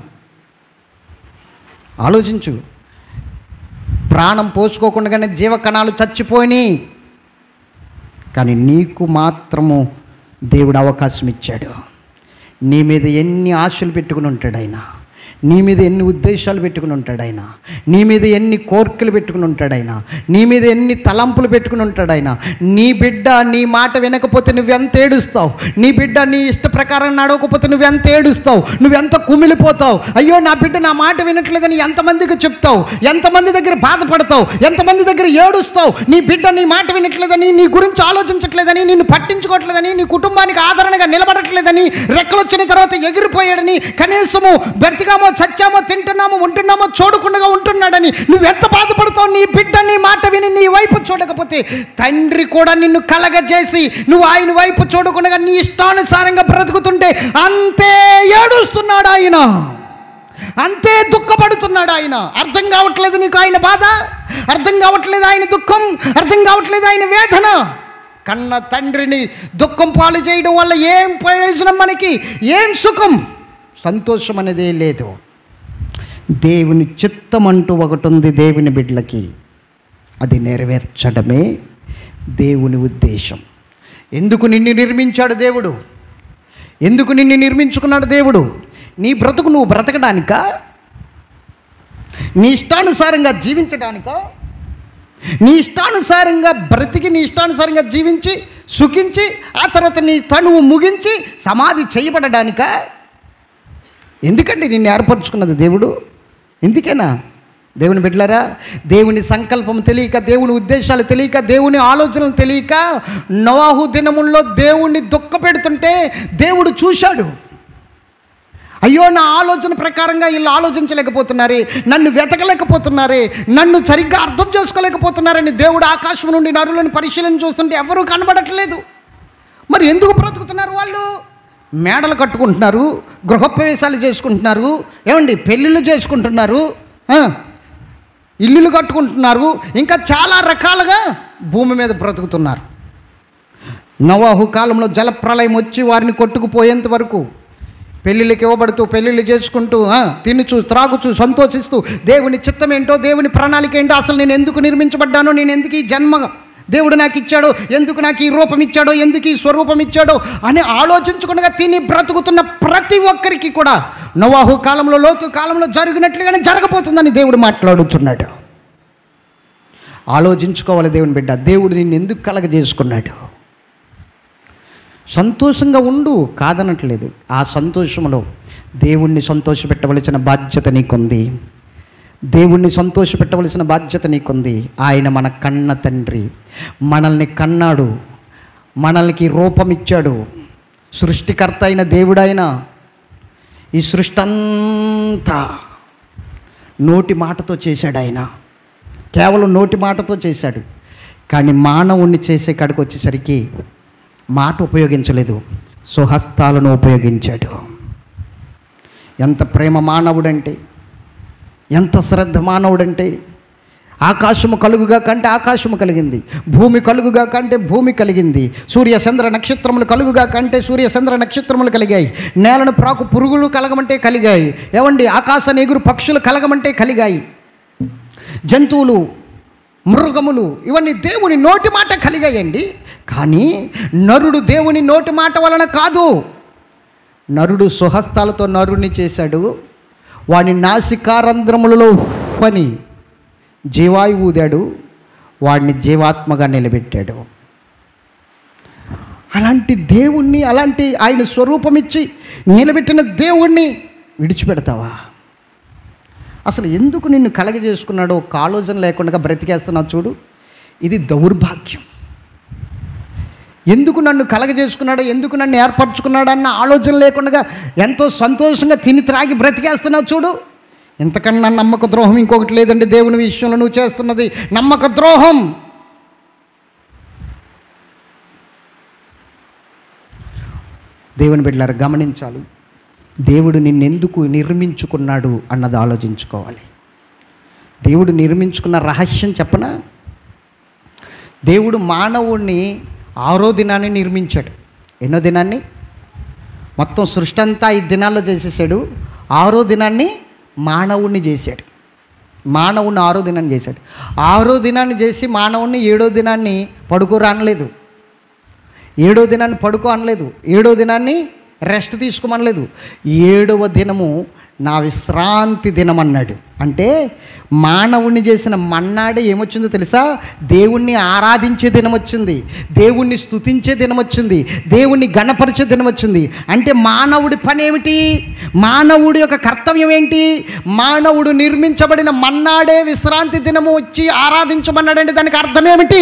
ఆలోచించు ప్రాణం పోసుకోకుండానే జీవ కణాలు చచ్చిపోయినాయి కానీ నీకు మాత్రము దేవుడు అవకాశం ఇచ్చాడు నీ మీద ఎన్ని ఆశలు పెట్టుకుని ఉంటాడు ఆయన నీ మీద ఎన్ని ఉద్దేశాలు పెట్టుకుని ఉంటాడు ఆయన నీ మీద ఎన్ని కోర్కెలు పెట్టుకుని ఉంటాడు ఆయన నీ మీద ఎన్ని తలంపులు పెట్టుకుని ఉంటాడు ఆయన నీ బిడ్డ నీ మాట వినకపోతే నువ్వెంత ఏడుస్తావు నీ బిడ్డ నీ ఇష్ట ప్రకారం నడవకపోతే నువ్వెంత ఏడుస్తావు నువ్వెంత కుమిలిపోతావు అయ్యో నా బిడ్డ నా మాట వినట్లేదని ఎంతమందికి చెప్తావు ఎంతమంది దగ్గర బాధపడతావు ఎంతమంది దగ్గర ఏడుస్తావు నీ బిడ్డ నీ మాట వినట్లేదని నీ గురించి ఆలోచించట్లేదని నిన్ను పట్టించుకోవట్లేదని నీ కుటుంబానికి ఆదరణగా నిలబడట్లేదని రెక్కలు వచ్చిన తర్వాత ఎగిరిపోయాడని కనీసము బ్రతికామో చచ్చామో తింటున్నామో ఉంటున్నామో చూడకుండా ఉంటున్నాడని నువ్వెంత బాధపడతావు నీ బిడ్డ నీ మాట విని నీ వైపు చూడకపోతే తండ్రి కూడా నిన్ను కలగజేసి నువ్వు ఆయన వైపు చూడకుండా నీ ఇష్టానుసారంగా బ్రతుకుతుంటే అంతే ఏడుస్తున్నాడు ఆయన అంతే దుఃఖపడుతున్నాడు ఆయన అర్థం కావట్లేదు నీకు ఆయన బాధ అర్థం కావట్లేదు ఆయన దుఃఖం అర్థం కావట్లేదు ఆయన వేదన కన్న తండ్రిని దుఃఖం పాలు చేయడం వల్ల ఏం ప్రయోజనం మనకి ఏం సుఖం సంతోషం అనేదే లేదు దేవుని చిత్తం అంటూ ఒకటి ఉంది దేవుని బిడ్డలకి అది నెరవేర్చడమే దేవుని ఉద్దేశం ఎందుకు నిన్ను నిర్మించాడు దేవుడు ఎందుకు నిన్ను నిర్మించుకున్నాడు దేవుడు నీ బ్రతుకు నువ్వు బ్రతకడానికా నీ ఇష్టానుసారంగా జీవించడానికా నీ ఇష్టానుసారంగా బ్రతికి నీ ఇష్టానుసారంగా జీవించి సుఖించి ఆ తర్వాత నీ తనువు ముగించి సమాధి చేయబడడానికా ఎందుకండి నిన్ను ఏర్పరచుకున్నది దేవుడు ఎందుకేనా దేవుని బిడ్డలారా దేవుని సంకల్పం తెలియక దేవుని ఉద్దేశాలు తెలియక దేవుని ఆలోచనలు తెలియక నవాహు దినముల్లో దేవుణ్ణి దుఃఖ పెడుతుంటే దేవుడు చూశాడు అయ్యో నా ఆలోచన ప్రకారంగా వీళ్ళు ఆలోచించలేకపోతున్నారే నన్ను వెతకలేకపోతున్నారే నన్ను సరిగ్గా అర్థం చేసుకోలేకపోతున్నారని దేవుడు ఆకాశం నుండి నరులను పరిశీలన చూస్తుంటే ఎవరూ కనబడట్లేదు మరి ఎందుకు బ్రతుకుతున్నారు వాళ్ళు మేడలు కట్టుకుంటున్నారు గృహప్రవేశాలు చేసుకుంటున్నారు ఏమండి పెళ్ళిళ్ళు చేసుకుంటున్నారు ఆ, ఇల్లులు కట్టుకుంటున్నారు ఇంకా చాలా రకాలుగా భూమి మీద బ్రతుకుతున్నారు నవాహు కాలంలో జలప్రలయం వచ్చి వారిని కొట్టుకుపోయేంత వరకు పెళ్ళిళ్ళకి ఇవ్వబడుతూ పెళ్ళిళ్ళు చేసుకుంటూ ఆ, తినుచు త్రాగుచు సంతోషిస్తూ దేవుని చిత్తం ఏంటో దేవుని ప్రణాళిక ఏంటో అసలు నేను ఎందుకు నిర్మించబడ్డానో నేను ఎందుకు ఈ జన్మ దేవుడు నాకు ఇచ్చాడో ఎందుకు నాకు ఈ రూపం ఇచ్చాడో ఎందుకు ఈ స్వరూపం ఇచ్చాడో అని ఆలోచించకుండా తిని బ్రతుకుతున్న ప్రతి ఒక్కరికి కూడా నవాహు కాలంలో లోతు కాలంలో జరిగినట్లుగానే జరగబోతుందని దేవుడు మాట్లాడుతున్నాడు ఆలోచించుకోవాలి దేవుని బిడ్డ దేవుడు నిన్ను ఎందుకు కలగజేసుకున్నాడు సంతోషంగా ఉండు కాదనట్లేదు ఆ సంతోషంలో దేవుణ్ణి సంతోషపెట్టవలసిన బాధ్యత నీకుంది దేవుణ్ణి సంతోషపెట్టవలసిన బాధ్యత నీకుంది ఆయన మన కన్న తండ్రి మనల్ని కన్నాడు మనల్కి రూపం ఇచ్చాడు సృష్టికర్త అయిన దేవుడైన ఈ సృష్టి అంతా నోటి మాటతో చేశాడు ఆయన కేవలం నోటి మాటతో చేశాడు కానీ మానవుణ్ణి చేసే కాడికి వచ్చేసరికి మాట ఉపయోగించలేదు సుహస్తాలను ఉపయోగించాడు ఎంత ప్రేమ మానవుడంటే ఎంత శ్రద్ధ మానవుడంటే ఆకాశము కలుగుగా కంటే ఆకాశము కలిగింది భూమి కలుగుగా కంటే భూమి కలిగింది సూర్య చంద్ర నక్షత్రములు కలుగుగా కంటే సూర్య చంద్ర నక్షత్రములు కలిగాయి నేలను ప్రాకు పురుగులు కలగమంటే కలిగాయి ఏవండి ఆకాశ ఎగురు పక్షులు కలగమంటే కలిగాయి జంతువులు మృగములు ఇవన్నీ దేవుని నోటి మాట కలిగాయండి కానీ నరుడు దేవుని నోటి మాట వలన కాదు నరుడు సుహస్తాలతో నరుడిని చేశాడు వాని నాసికారంధ్రములలో ఉఫ్ అని జీవాయువు ఊదాడు వాడిని జీవాత్మగా నిలబెట్టాడు అలాంటి దేవుణ్ణి అలాంటి ఆయన స్వరూపం ఇచ్చి నిలబెట్టిన దేవుణ్ణి విడిచిపెడతావా అసలు ఎందుకు నిన్ను కలగజేసుకున్నాడో ఒక ఆలోచన లేకుండా బ్రతికేస్తున్నావు చూడు ఇది దౌర్భాగ్యం ఎందుకు నన్ను కలగజేసుకున్నాడో ఎందుకు నన్ను ఏర్పరచుకున్నాడో అన్న ఆలోచన లేకుండా ఎంతో సంతోషంగా తిని త్రాగి బ్రతికేస్తున్నావు చూడు ఇంతకన్నా నమ్మక ద్రోహం ఇంకొకటి లేదండి దేవుని విషయంలో నువ్వు చేస్తున్నది నమ్మక ద్రోహం దేవుని బిడ్డలారు గమనించాలి దేవుడు నిన్నెందుకు నిర్మించుకున్నాడు అన్నది ఆలోచించుకోవాలి దేవుడు నిర్మించుకున్న రహస్యం చెప్పనా దేవుడు మానవుణ్ణి ఆరో దినాన్ని నిర్మించాడు ఎన్నో దినాన్ని మొత్తం సృష్టి అంతా ఐదు దినాల్లో చేసేసాడు ఆరో దినాన్ని మానవుణ్ణి చేశాడు మానవుణ్ణి ఆరో దినాన్ని చేశాడు ఆరో దినాన్ని చేసి మానవుణ్ణి ఏడో దినాన్ని పడుకోరా అనలేదు ఏడో దినాన్ని పడుకో అనలేదు ఏడో దినాన్ని రెస్ట్ తీసుకోమనలేదు ఏడవ దినము నా విశ్రాంతి దినం అన్నాడు అంటే మానవుణ్ణి చేసిన మన్నాడే ఏమొచ్చిందో తెలుసా దేవుణ్ణి ఆరాధించే దినం వచ్చింది దేవుణ్ణి స్తుతించే దినం వచ్చింది దేవుణ్ణి గణపరిచే దినం వచ్చింది అంటే మానవుడి పని ఏమిటి మానవుడి యొక్క కర్తవ్యం ఏంటి మానవుడు నిర్మించబడిన మన్నాడే విశ్రాంతి దినము వచ్చి ఆరాధించమన్నాడంటే దానికి అర్థం ఏమిటి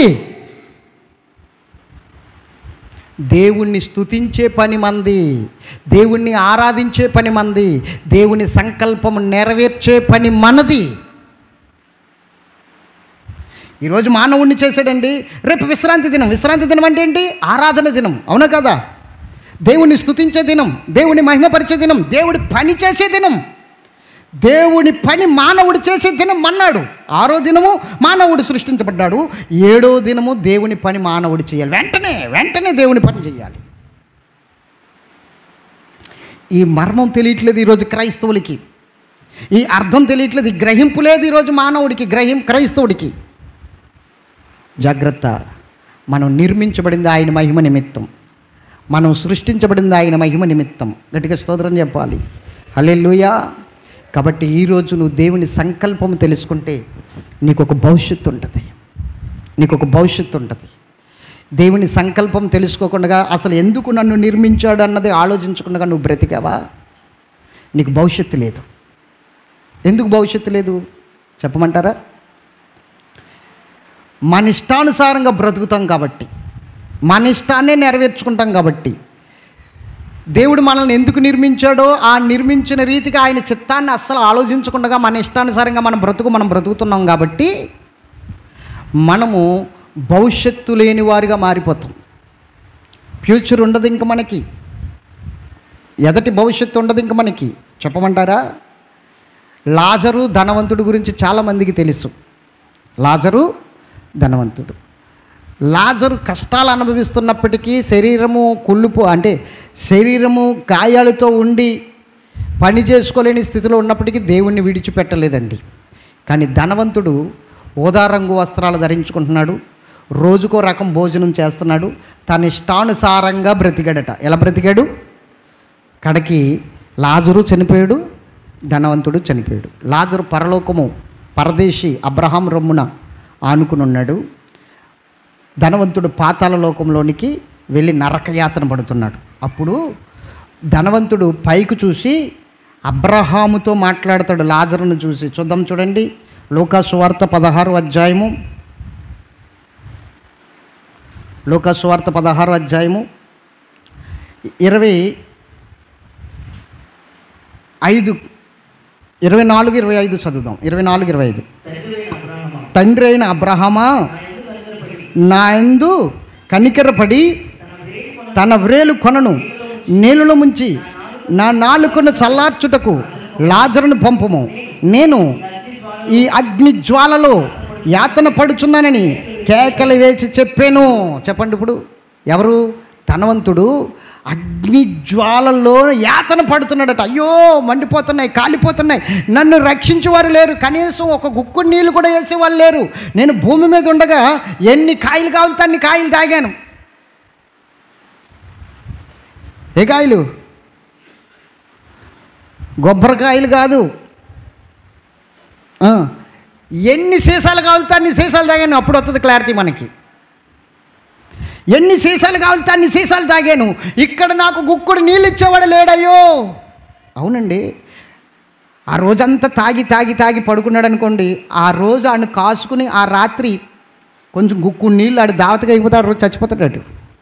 దేవుణ్ణి స్తుతించే పని మంది దేవుణ్ణి ఆరాధించే పని మంది దేవుని సంకల్పము నెరవేర్చే పని మనది ఈరోజు మానవుణ్ణి చేశాడండి రేపు విశ్రాంతి దినం విశ్రాంతి దినం అంటే ఏంటి ఆరాధన దినం అవునా కదా దేవుణ్ణి స్తుతించే దినం దేవుని మహిమపరిచే దినం దేవుడి పని చేసే దినం దేవుని పని మానవుడు చేసే దినం అన్నాడు ఆరో దినము మానవుడు సృష్టించబడ్డాడు ఏడో దినము దేవుని పని మానవుడు చేయాలి వెంటనే వెంటనే దేవుని పని చేయాలి ఈ మర్మం తెలియట్లేదు ఈరోజు క్రైస్తవులకి ఈ అర్థం తెలియట్లేదు ఈ గ్రహింపు లేదు ఈరోజు మానవుడికి గ్రహిం క్రైస్తవుడికి జాగ్రత్త మనం నిర్మించబడింది ఆయన మహిమ నిమిత్తం మనం సృష్టించబడింది ఆయన మహిమ నిమిత్తం గట్టిగా స్తోత్రం చెప్పాలి హల్లెలూయా కాబట్టి ఈరోజు నువ్వు దేవుని సంకల్పం తెలుసుకుంటే నీకు ఒక భవిష్యత్తు ఉంటుంది నీకు ఒక భవిష్యత్తు ఉంటుంది దేవుని సంకల్పం తెలుసుకోకుండా అసలు ఎందుకు నన్ను నిర్మించాడు అన్నది ఆలోచించకుండా నువ్వు బ్రతికావా నీకు భవిష్యత్తు లేదు ఎందుకు భవిష్యత్తు లేదు చెప్పమంటారా మన ఇష్టానుసారంగా బ్రతుకుతాం కాబట్టి మన ఇష్టాన్నే నెరవేర్చుకుంటాం కాబట్టి దేవుడు మనల్ని ఎందుకు నిర్మించాడో ఆ నిర్మించిన రీతిగా ఆయన చిత్తాన్ని అస్సలు ఆలోచించకుండా మన ఇష్టానుసారంగా మనం బ్రతుకు మనం బ్రతుకుతున్నాం కాబట్టి మనము భవిష్యత్తు లేని వారిగా మారిపోతాం ఫ్యూచర్ ఉండదు ఇంక మనకి ఎదటి భవిష్యత్తు ఉండదు ఇంక మనకి చెప్పమంటారా లాజరు ధనవంతుడు గురించి చాలామందికి తెలుసు లాజరు ధనవంతుడు లాజరు కష్టాలు అనుభవిస్తున్నప్పటికీ శరీరము కుళ్ళుపు అంటే శరీరము గాయాలతో ఉండి పని చేసుకోలేని స్థితిలో ఉన్నప్పటికీ దేవుణ్ణి విడిచిపెట్టలేదండి కానీ ధనవంతుడు ఊదా రంగు వస్త్రాలు ధరించుకుంటున్నాడు రోజుకో రకం భోజనం చేస్తున్నాడు తన ఇష్టానుసారంగా బ్రతికాడట ఎలా బ్రతికాడు కడకి లాజరు చనిపోయాడు ధనవంతుడు చనిపోయాడు లాజరు పరలోకము పరదేశి అబ్రహాం రొమ్మున ఆనుకుని ఉన్నాడు ధనవంతుడు పాతాల లోకంలోనికి వెళ్ళి నరకయాతన పడుతున్నాడు అప్పుడు ధనవంతుడు పైకి చూసి అబ్రహాముతో మాట్లాడతాడు లాజరును చూసి చూద్దాం చూడండి లోకాసువార్త పదహారు అధ్యాయము లోకాసువార్త పదహారు అధ్యాయము ఇరవై ఐదు ఇరవై నాలుగు ఇరవై ఐదు చదువుదాం ఇరవై నాలుగు ఇరవై ఐదు తండ్రి అయిన తండ్రి అయిన అబ్రహమా అబ్రహమా నా యందు కనికరపడి నా ఎందు కనికరపడి తన వేయి తన వ్రేలు కొనను నీళ్ళలో ముంచి నా నాలుకను చల్లార్చుటకు లాజరును పంపుము నేను ఈ అగ్ని జ్వాలలో యాతన పడుచున్నానని కేకలు వేసి చెప్పాను చెప్పండి ఇప్పుడు ఎవరు ధనవంతుడు అగ్ని జ్వాలల్లో యాతన పడుతున్నాడట అయ్యో మండిపోతున్నాయి కాలిపోతున్నాయి నన్ను రక్షించేవారు లేరు కనీసం ఒక గుక్కు నీళ్ళు కూడా వేసేవాళ్ళు లేరు నేను భూమి మీద ఉండగా ఎన్ని కాయలు కావాలితే అన్ని కాయలు తాగాను ఏ కాయలు కొబ్బరికాయలు కాదు ఆ, ఎన్ని సీసాలు కావాలితే అన్ని సీసాలు తాగాను అప్పుడు వస్తుంది క్లారిటీ మనకి ఎన్ని సీసాలు కావాలితే అన్ని సీసాలు తాగాను ఇక్కడ నాకు గుక్కుడు నీళ్ళు ఇచ్చేవాడు లేడయ్యో అవునండి ఆ రోజంతా తాగి తాగి తాగి పడుకున్నాడు అనుకోండి ఆ రోజు ఆడిని కాసుకుని ఆ రాత్రి కొంచెం గుక్కుడు నీళ్ళు ఆడు దావతగా అయిపోతే ఆ రోజు చచ్చిపోతాడు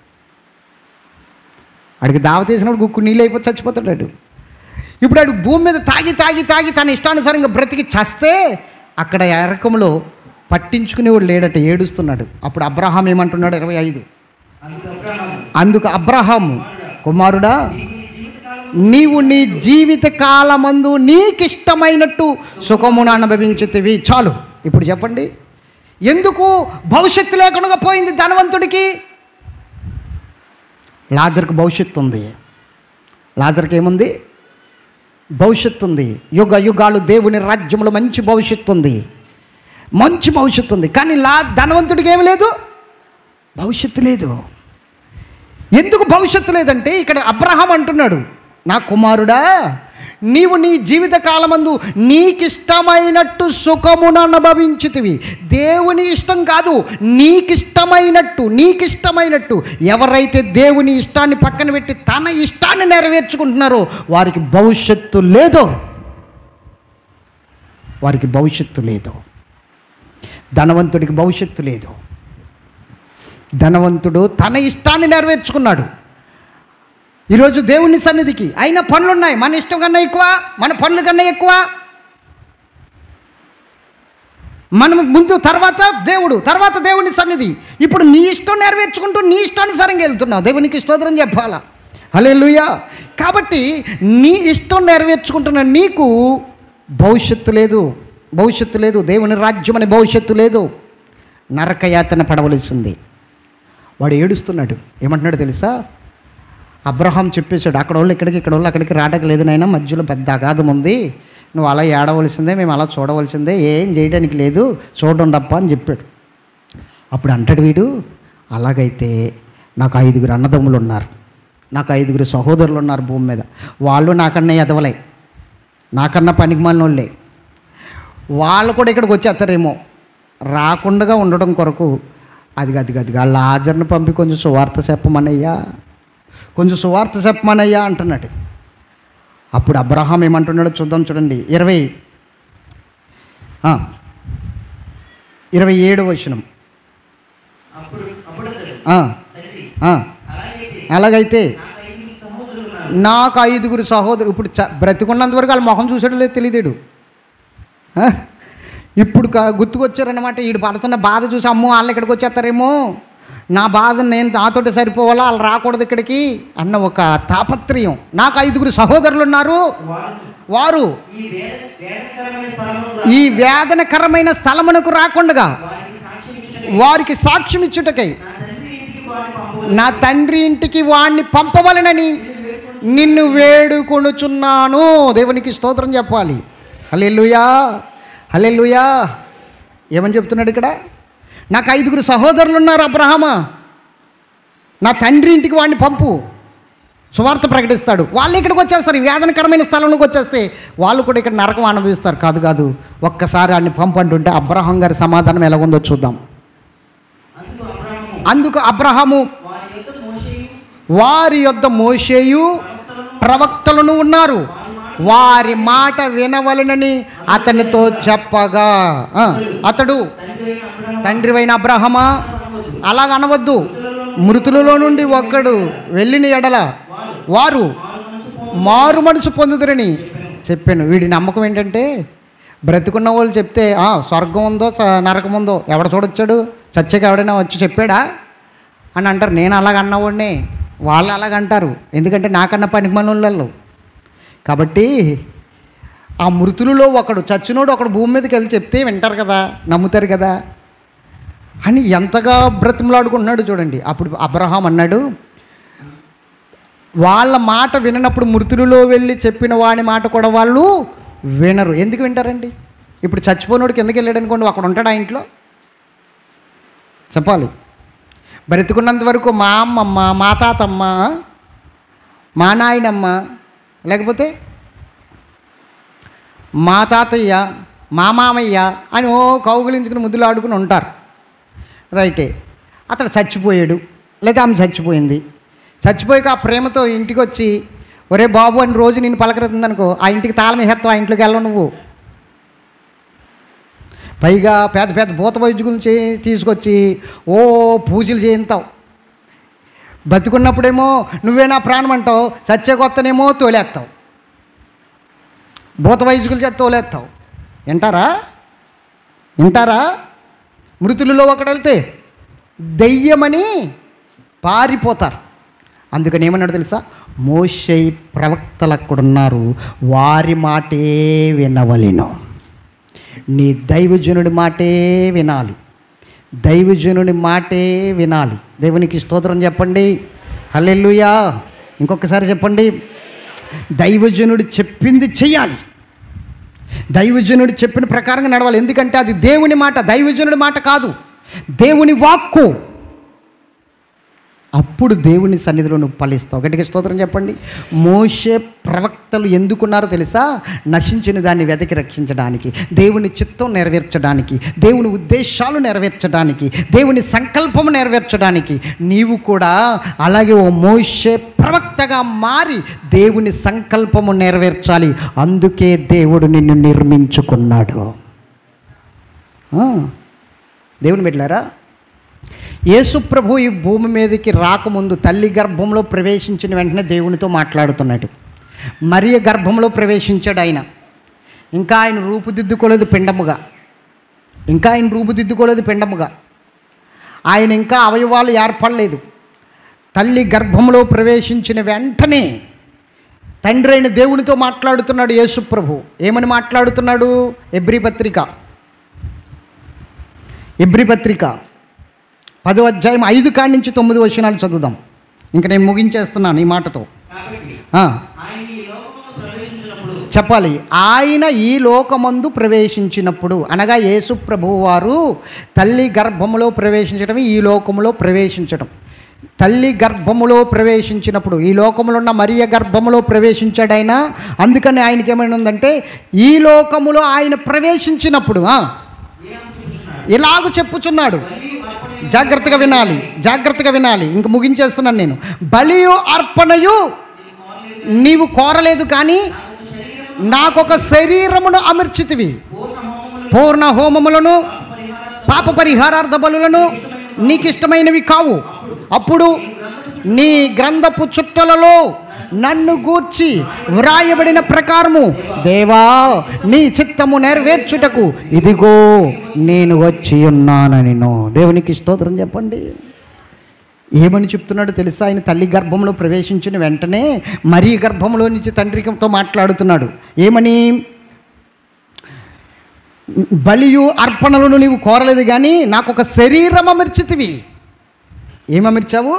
ఆడికి దావత వేసినప్పుడు గుక్కుడు నీళ్ళు అయిపోతే చచ్చిపోతాడు ఇప్పుడు ఆడు భూమి మీద తాగి తాగి తాగి తన ఇష్టానుసారంగా బ్రతికి చస్తే అక్కడ ఎరకంలో పట్టించుకునేవాడు లేడట ఏడుస్తున్నాడు అప్పుడు అబ్రహాం ఏమంటున్నాడు ఇరవై ఐదు అందుకు అబ్రహాము అందుకు అబ్రహాము కుమారుడా నీవు నీ జీవితకాలం నీవు నీ జీవిత కాలమందు నీకిష్టమైనట్టు సుఖమును అనుభవించితివి చాలు ఇప్పుడు చెప్పండి ఎందుకు భవిష్యత్తు లేకుండా పోయింది ధనవంతుడికి లాజర్కి భవిష్యత్తు ఉంది లాజర్కి ఏముంది భవిష్యత్తు ఉంది యుగ యుగాలు దేవుని రాజ్యంలో మంచి భవిష్యత్తు ఉంది మంచి భవిష్యత్తు ఉంది కానీ లా ధనవంతుడికి ఏమి లేదు భవిష్యత్తు లేదు ఎందుకు భవిష్యత్తు లేదంటే ఇక్కడ అబ్రహాం అంటున్నాడు నా కుమారుడా నీవు నీ జీవిత కాలమందు నీకిష్టమైనట్టు సుఖమును అనుభవించితివి దేవుని ఇష్టం కాదు నీకిష్టమైనట్టు నీకిష్టమైనట్టు ఎవరైతే దేవుని ఇష్టాన్ని పక్కన పెట్టి తన ఇష్టాన్ని నెరవేర్చుకుంటున్నారో వారికి భవిష్యత్తు లేదు వారికి భవిష్యత్తు లేదు ధనవంతుడికి భవిష్యత్తు లేదు ధనవంతుడు తన ఇష్టాన్ని నెరవేర్చుకున్నాడు ఈరోజు దేవుని సన్నిధికి అయిన పనులు ఉన్నాయి మన ఇష్టం కన్నా ఎక్కువ మన పనుల కన్నా ఎక్కువ మనం ముందు తర్వాత దేవుడు తర్వాత దేవుని సన్నిధి ఇప్పుడు నీ ఇష్టం నెరవేర్చుకుంటూ నీ ఇష్టానుసారంగా వెళ్తున్నావు దేవునికి స్తోత్రం చెప్పాలా హల్లెలూయా కాబట్టి నీ ఇష్టం నెరవేర్చుకుంటున్న నీకు భవిష్యత్తు లేదు భవిష్యత్తు లేదు దేవుని రాజ్యం అనే భవిష్యత్తు లేదు నరకయాతన పడవలసింది వాడు ఏడుస్తున్నాడు ఏమంటున్నాడు తెలుసా అబ్రహాం చెప్పేశాడు అక్కడ వాళ్ళు ఇక్కడికి ఇక్కడ వాళ్ళు అక్కడికి రావడానికి లేదు నాయనా మధ్యలో పెద్ద అగాధం ఉంది నువ్వు అలా ఏడవలసిందే మేము అలా చూడవలసిందే ఏం చేయడానికి లేదు చూడండప్ప అని చెప్పాడు అప్పుడు అంటాడు వీడు అలాగైతే నాకు ఐదుగురు అన్నదమ్ములు ఉన్నారు నాకు ఐదుగురు సహోదరులు ఉన్నారు భూమి మీద వాళ్ళు నాకన్నా ఎదవలే నాకన్నా పనికిమాలిన వాళ్ళే వాళ్ళు కూడా ఇక్కడికి వచ్చేస్తారేమో రాకుండా ఉండడం కొరకు అది అది అది ఆ లాజర్ని పంపి కొంచెం సువార్త చెప్పమనయ్యా కొంచెం సువార్త చెప్పమనయ్యా అంటున్నాడు అప్పుడు అబ్రహాం ఏమంటున్నాడో చూద్దాం చూడండి ఇరవై ఆ, ఇరవై ఏడు వచనం అప్పుడు అప్పుడు అతడు ఆ, తండ్రి ఆ, అలాగైతే అలాగైతే నాకు ఐదుగురు సహోదరులు ఉన్నారు నాకు ఐదుగురు సహోదరు ఇప్పుడు చ బ్రతికున్నంత వరకు వాళ్ళ మొహం చూసాడో లేదు తెలియదేడు ఆ? ఇప్పుడు క- గుర్తుకొచ్చారన్నమాట వీడు పడుతున్న బాధ చూసి అమ్మో వాళ్ళు ఇక్కడికి వచ్చేస్తారేమో నా బాధ నేను నాతోటి సరిపోవాలా వాళ్ళు రాకూడదు ఇక్కడికి అన్న ఒక తాపత్రయం నాకు ఐదుగురు సహోదరులు ఉన్నారు వారు వారు ఈ వేద వేదకరమైన స్థలమును ఈ వేదనకరమైన స్థలమునకు రాకుండగా వారికి సాక్ష్యం ఇచ్చుటకై వారికి సాక్ష్యం ఇచ్చుటకై నా తండ్రి ఇంటికి వారిని పంపవలెను. నా తండ్రి ఇంటికి వాణ్ణి పంపవలనని నిన్ను వేడుకొని నిన్ను వేడుకొనుచున్నాను దేవునికి స్తోత్రం చెప్పాలి హల్లెలూయా హల్లెలూయా ఏమని చెప్తున్నాడు ఇక్కడ నాకు ఐదుగురు సహోదరులు ఉన్నారు అబ్రహమా నా తండ్రి ఇంటికి వాడిని పంపు సువార్త ప్రకటిస్తాడు వాళ్ళు ఇక్కడికి వచ్చేస్తారు ఈ వేదనకరమైన స్థలంలోకి వచ్చేస్తే వాళ్ళు కూడా ఇక్కడ నరకం అనుభవిస్తారు కాదు కాదు ఒక్కసారి వాడిని పంపు అంటుంటే అబ్రహం గారి సమాధానం ఎలాగుందో చూద్దాం అందుకు అబ్రహాము అందుకు అబ్రహము వారి యొక్క మోషేయు వారి యొద్ద మోషేయు ప్రవక్తలను ప్రవక్తలను ఉన్నారు వారి మాట వినవలనని అతనితో చెప్పగా ఆ, అతడు తండ్రి అయిన అబ్రహాము తండ్రివైన అబ్రహమా అలాగ అనవద్దు మృతులలో నుండి ఒక్కడు వెళ్ళిన ఎడల వారు మారు మనసు పొందుదురని చెప్పాను వీడి నమ్మకం ఏంటంటే బ్రతికున్న వాళ్ళు చెప్తే "ఆ, స్వర్గం ఉందో స- నరకం ఉందో ఎవడ చూడొచ్చాడు చచ్చాక ఎవడైనా వచ్చి చెప్పాడా అని అంటారు నేను అలాగ అన్నవాడిని వాళ్ళు అలాగంటారు ఎందుకంటే నాకన్నా పనికి మనోళ్ళు కాబట్టి ఆ మృతులలో ఒకడు చచ్చినోడు ఒకడు భూమి మీదకి వెళ్ళి చెప్తే వింటారు కదా నమ్ముతారు కదా అని ఎంతగా బ్రతిమలాడుకుంటున్నాడు చూడండి అప్పుడు అబ్రహాం అన్నాడు వాళ్ళ మాట విననప్పుడు మృతులలో వెళ్ళి చెప్పిన వాడి మాట కూడా వాళ్ళు వినరు ఎందుకు వింటారండి ఇప్పుడు చచ్చిపోయినోడికి ఎందుకు వెళ్ళాడు అనుకోండి అక్కడ ఉంటాడు ఆ ఇంట్లో చెప్పాలి బ్రతికున్నంత వరకు మా అమ్మమ్మ మా తాతమ్మ మా నాయనమ్మ లేకపోతే మా తాతయ్య మా మామయ్య అని ఓ కౌగులించుకుని ముద్దులు ఆడుకుని ఉంటారు రైటే అతడు చచ్చిపోయాడు లేదా ఆమె చచ్చిపోయింది చచ్చిపోయాక ఆ ప్రేమతో ఇంటికి వచ్చి ఒరే బాబు అని రోజు నేను పలకరుతుంది అనుకో ఆ ఇంటికి తాళం వేస్తావు ఆ ఇంట్లోకి వెళ్ళవు నువ్వు పైగా పెద్ద పెద్ద భూత వైద్యులు చే తీసుకొచ్చి ఓ పూజలు చేయిస్తావు బతుకున్నప్పుడేమో నువ్వే నా ప్రాణం అంటావు సత్య కొత్తనేమో తోలేస్తావు భూత వైద్యుల చేత తోలేస్తావు వింటారా వింటారా మృతులలో ఒకడు వెళ్తే దెయ్యమని పారిపోతారు అందుకని ఏమన్నాడు తెలుసా మోషై ప్రవక్తలు అక్కడున్నారు వారి మాటే వినవలెను నీ దైవజనుడి మాటే వినాలి దైవజనుడి మాటే వినాలి దేవునికి స్తోత్రం చెప్పండి హల్లెలూయా ఇంకొకసారి చెప్పండి దైవజనుడు చెప్పింది చెయ్యాలి దైవజనుడు చెప్పిన ప్రకారంగా నడవాలి ఎందుకంటే అది దేవుని మాట దైవజనుడి మాట కాదు దేవుని వాక్కు అప్పుడు దేవుని సన్నిధిలో నువ్వు ఫలిస్తావు గట్టిగా స్తోత్రం చెప్పండి మోషే ప్రవక్తలు ఎందుకున్నారో తెలుసా నశించిన దాన్ని వెతికి రక్షించడానికి దేవుని చిత్తం నెరవేర్చడానికి దేవుని ఉద్దేశాలు నెరవేర్చడానికి దేవుని సంకల్పం నెరవేర్చడానికి నీవు కూడా అలాగే ఓ మోషే ప్రవక్తగా మారి దేవుని సంకల్పము నెరవేర్చాలి అందుకే దేవుడు నిన్ను నిర్మించుకున్నాడు ఆ, దేవుని బిడ్డలారా యేసు ప్రభు ఈ భూమి మీదకి రాకముందు తల్లి గర్భంలో ప్రవేశించిన వెంటనే దేవునితో మాట్లాడుతున్నాడు మరియ గర్భంలో ప్రవేశించాడు ఆయన ఇంకా ఆయన రూపుదిద్దుకోలేదు పిండముగా ఇంకా ఆయన రూపుదిద్దుకోలేదు పిండముగా ఆయన ఇంకా అవయవాలు ఏర్పడలేదు తల్లి గర్భంలో ప్రవేశించిన వెంటనే తండ్రి అయిన దేవునితో మాట్లాడుతున్నాడు యేసు ప్రభు ఏమని మాట్లాడుతున్నాడు ఎబ్రి పత్రిక ఎబ్రి పత్రిక పదో అధ్యాయం ఐదు కాడి నుంచి తొమ్మిది వచనాలు చదువుదాం ఇంకా నేను ముగించేస్తున్నాను ఈ మాటతో కాబట్టి ఆ, ఆయన ఈ లోకమును ప్రవేశించినప్పుడు చెప్పాలి ఆయన ఈ లోకమందు ప్రవేశించినప్పుడు అనగా యేసు ప్రభువు వారు తల్లి గర్భములో ప్రవేశించడం ఈ లోకములో ప్రవేశించడం తల్లి గర్భములో ప్రవేశించినప్పుడు ఈ లోకములో ఉన్న మరియ గర్భములో ప్రవేశించాడు ఆయన అందుకని ఆయనకి ఏమైనా ఉందంటే ఈ లోకములో ఆయన ప్రవేశించినప్పుడు ఆ, ఏమని చూపుచున్నాడు ఇలాగ చెప్పుచున్నాడు బలియు అర్పణయు జాగ్రత్తగా వినాలి జాగ్రత్తగా వినాలి ఇంక ముగించేస్తున్నాను నేను బలియు అర్పణయు నీవు కోరలేదు కానీ నాకొక శరీరమును అమర్చితివి పూర్ణ హోమములు పూర్ణ హోమములను పరిహార పాప పరిహారార్థ బలులను నీకు ఇష్టమైనవి కావు అప్పుడు నీ గ్రంథపు చుట్టలలో నన్ను గూర్చి వ్రాయబడిన ప్రకారము దేవా నీ చిత్తము నెరవేర్చుటకు ఇదిగో నేను వచ్చి ఉన్నానని దేవునికి స్తోత్రం చెప్పండి ఏమని చెప్తున్నాడో తెలుసా ఆయన తల్లి గర్భంలో ప్రవేశించిన వెంటనే మరీ గర్భంలో నుంచి తండ్రితో మాట్లాడుతున్నాడు ఏమని బలియు అర్పణలను నీవు కోరలేదు కానీ నాకు ఒక శరీరం అమర్చితివి ఏమమర్చావు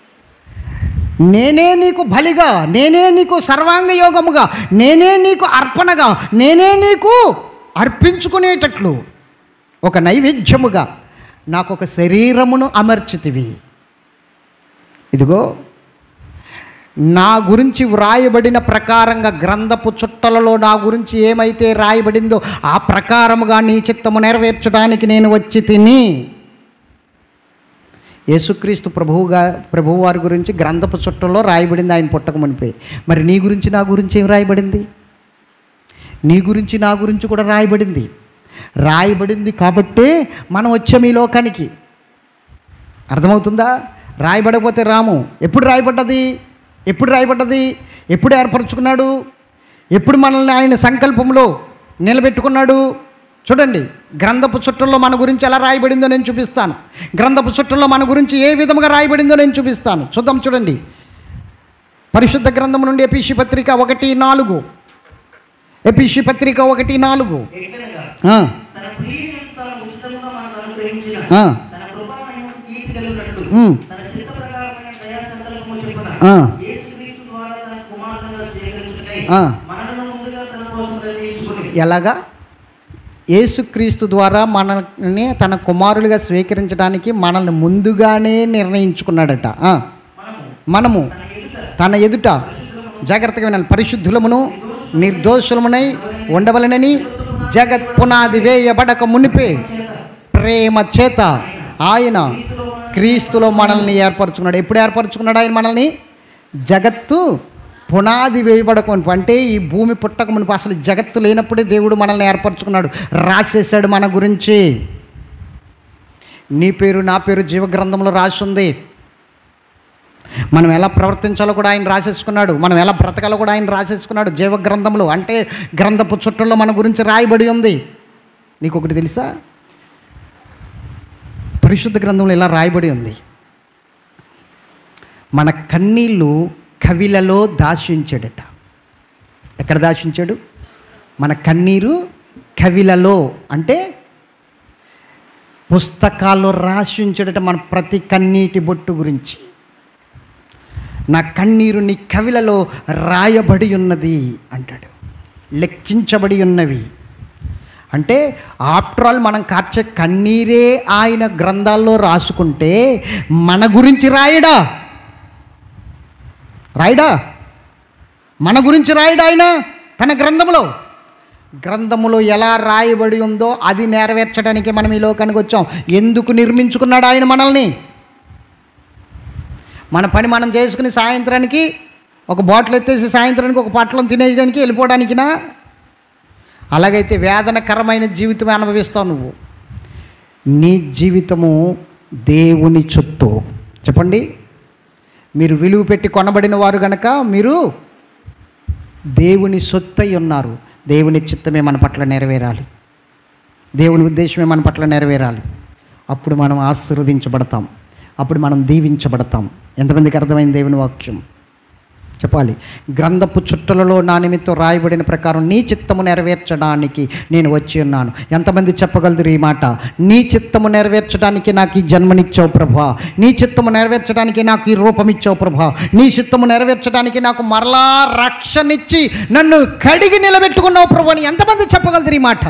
నేనే నీకు బలిగా నేనే నీకు సర్వాంగ యోగముగా నేనే నీకు అర్పణగా నేనే నీకు అర్పించుకునేటట్లు ఒక నైవేద్యముగా నాకు ఒక శరీరమును అమర్చితివి ఇదిగో నా గురించి వ్రాయబడిన ప్రకారంగా గ్రంథపు చుట్టలలో నా గురించి ఏమైతే రాయబడిందో ఆ ప్రకారముగా నీ చిత్తము నెరవేర్చడానికి నేను వచ్చి తిని యేసుక్రీస్తు ప్రభువుగా ప్రభువు వారి గురించి గ్రంథపు చుట్టలో రాయబడింది ఆయన పుట్టక మునిపే మరి నీ గురించి నా గురించి ఏం రాయబడింది నీ గురించి నా గురించి కూడా రాయబడింది రాయబడింది కాబట్టే మనం వచ్చాం ఈ లోకానికి అర్థమవుతుందా రాయబడకపోతే రాము ఎప్పుడు రాయబడ్డది ఎప్పుడు రాయబడ్డది ఎప్పుడు ఏర్పరచుకున్నాడు ఎప్పుడు మనల్ని ఆయన సంకల్పంలో నిలబెట్టుకున్నాడు చూడండి గ్రంథపు చుట్టల్లో మన గురించి ఎలా రాయబడిందో నేను చూపిస్తాను గ్రంథపు చుట్టల్లో మన గురించి ఏ విధముగా రాయబడిందో నేను చూపిస్తాను చూద్దాం చూడండి పరిశుద్ధ గ్రంథం నుండి ఎపిషి పత్రిక ఒకటి నాలుగు ఎపిషి పత్రిక ఒకటి నాలుగు ఎట్లనగా ఆ, తన ప్రియుని ఎంత ఉచితముగా మనకు అనుగ్రహించిన ఆ, తన కృపా మహిమకు కీర్తి కలుగునట్లు ఉమ్, తన చిత్త ప్రకారమైన దయా సంకల్పము చొప్పున ఆ. యేసుక్రీస్తు ద్వారా తన కుమారునిగా స్వీకరించుటకై ఆ. మనలను ముందుగా తన కోసం నిర్ణయించుకుని ఎలాగా యేసుక్రీస్తు ద్వారా మనల్ని తన కుమారులుగా స్వీకరించడానికి మనల్ని ముందుగానే నిర్ణయించుకున్నాడట ఆ, మనము మనము తన ఎదుట తన ఎదుట జాగ్రత్తగా వినాలి పరిశుద్ధులమును నిర్దోషులమునై ఉండవలనని జగత్ పునాది వేయబడక మునిపే చేత ప్రేమ చేత ఆయన క్రీస్తులో మనల్ని ఏర్పరచుకున్నాడు ఎప్పుడు ఏర్పరచుకున్నాడు ఆయన మనల్ని జగత్తు పునాది వేయబడక మునుపు అంటే ఈ భూమి పుట్టక మునుపు అసలు జగత్తు లేనప్పుడే దేవుడు మనల్ని ఏర్పరచుకున్నాడు రాసేసాడు మన గురించి నీ పేరు నా పేరు జీవ గ్రంథంలో రాసి ఉంది మనం ఎలా ప్రవర్తించాలో కూడా ఆయన రాసేసుకున్నాడు మనం ఎలా బ్రతకాలో కూడా ఆయన రాసేసుకున్నాడు జీవ గ్రంథంలో అంటే గ్రంథపు చుట్టల్లో మన గురించి రాయబడి ఉంది నీకు ఒకటి తెలుసా పరిశుద్ధ గ్రంథంలో ఇలా రాయబడి ఉంది మన కన్నీళ్ళు కవిలలో దాచించాడట ఎక్కడ దాచించాడు మన కన్నీరు కవిలలో అంటే పుస్తకాల్లో రాసి ఉంచాడట మన ప్రతి కన్నీటి బొట్టు గురించి నా కన్నీరు నీ కవిలలో రాయబడి ఉన్నది అంటాడు లెక్కించబడి ఉన్నవి అంటే ఆఫ్టర్ ఆల్ మనం కార్చే కన్నీరే ఆయన గ్రంథాల్లో రాసుకుంటే మన గురించి రాయడా రాయడా మన గురించి రాయడా ఆయన తన గ్రంథంలో గ్రంథములో ఎలా రాయబడి ఉందో అది నెరవేర్చడానికి మనం ఈ లోకానికి వచ్చాం ఎందుకు నిర్మించుకున్నాడు ఆయన మనల్ని మన పని మనం చేసుకుని సాయంత్రానికి ఒక బాటిల్ ఎత్తేసి సాయంత్రానికి ఒక పట్లం తినేయడానికి వెళ్ళిపోవడానికినా అలాగైతే వేదనకరమైన జీవితం అనుభవిస్తావు నువ్వు నీ జీవితము దేవుని చొత్తు చెప్పండి మీరు విలువ పెట్టి కొనబడిన వారు గనక మీరు దేవుని సొత్తై ఉన్నారు దేవుని చిత్తమే మన పట్ల నెరవేరాలి దేవుని ఉద్దేశమే మన పట్ల నెరవేరాలి అప్పుడు మనం ఆశీర్వదించబడతాం అప్పుడు మనం దీవించబడతాం ఎంతమందికి అర్థమైంది దేవుని వాక్యం చెప్పాలి గ్రంథపు చుట్టలలో నా నిమిత్తం రాయబడిన ప్రకారం నీ చిత్తము నెరవేర్చడానికి నేను వచ్చి ఉన్నాను ఎంతమంది చెప్పగలరు ఈ మాట నీ చిత్తము నెరవేర్చడానికి నాకు ఈ జన్మనిచ్చావు ప్రభా నీ చిత్తము నెరవేర్చడానికి నాకు ఈ రూపమిచ్చావు ప్రభా నీ చిత్తము నెరవేర్చడానికి నాకు మరలా రక్షణిచ్చి నన్ను కడిగి నిలబెట్టుకున్నావు ప్రభు అని ఎంతమంది చెప్పగలరు ఈ మాట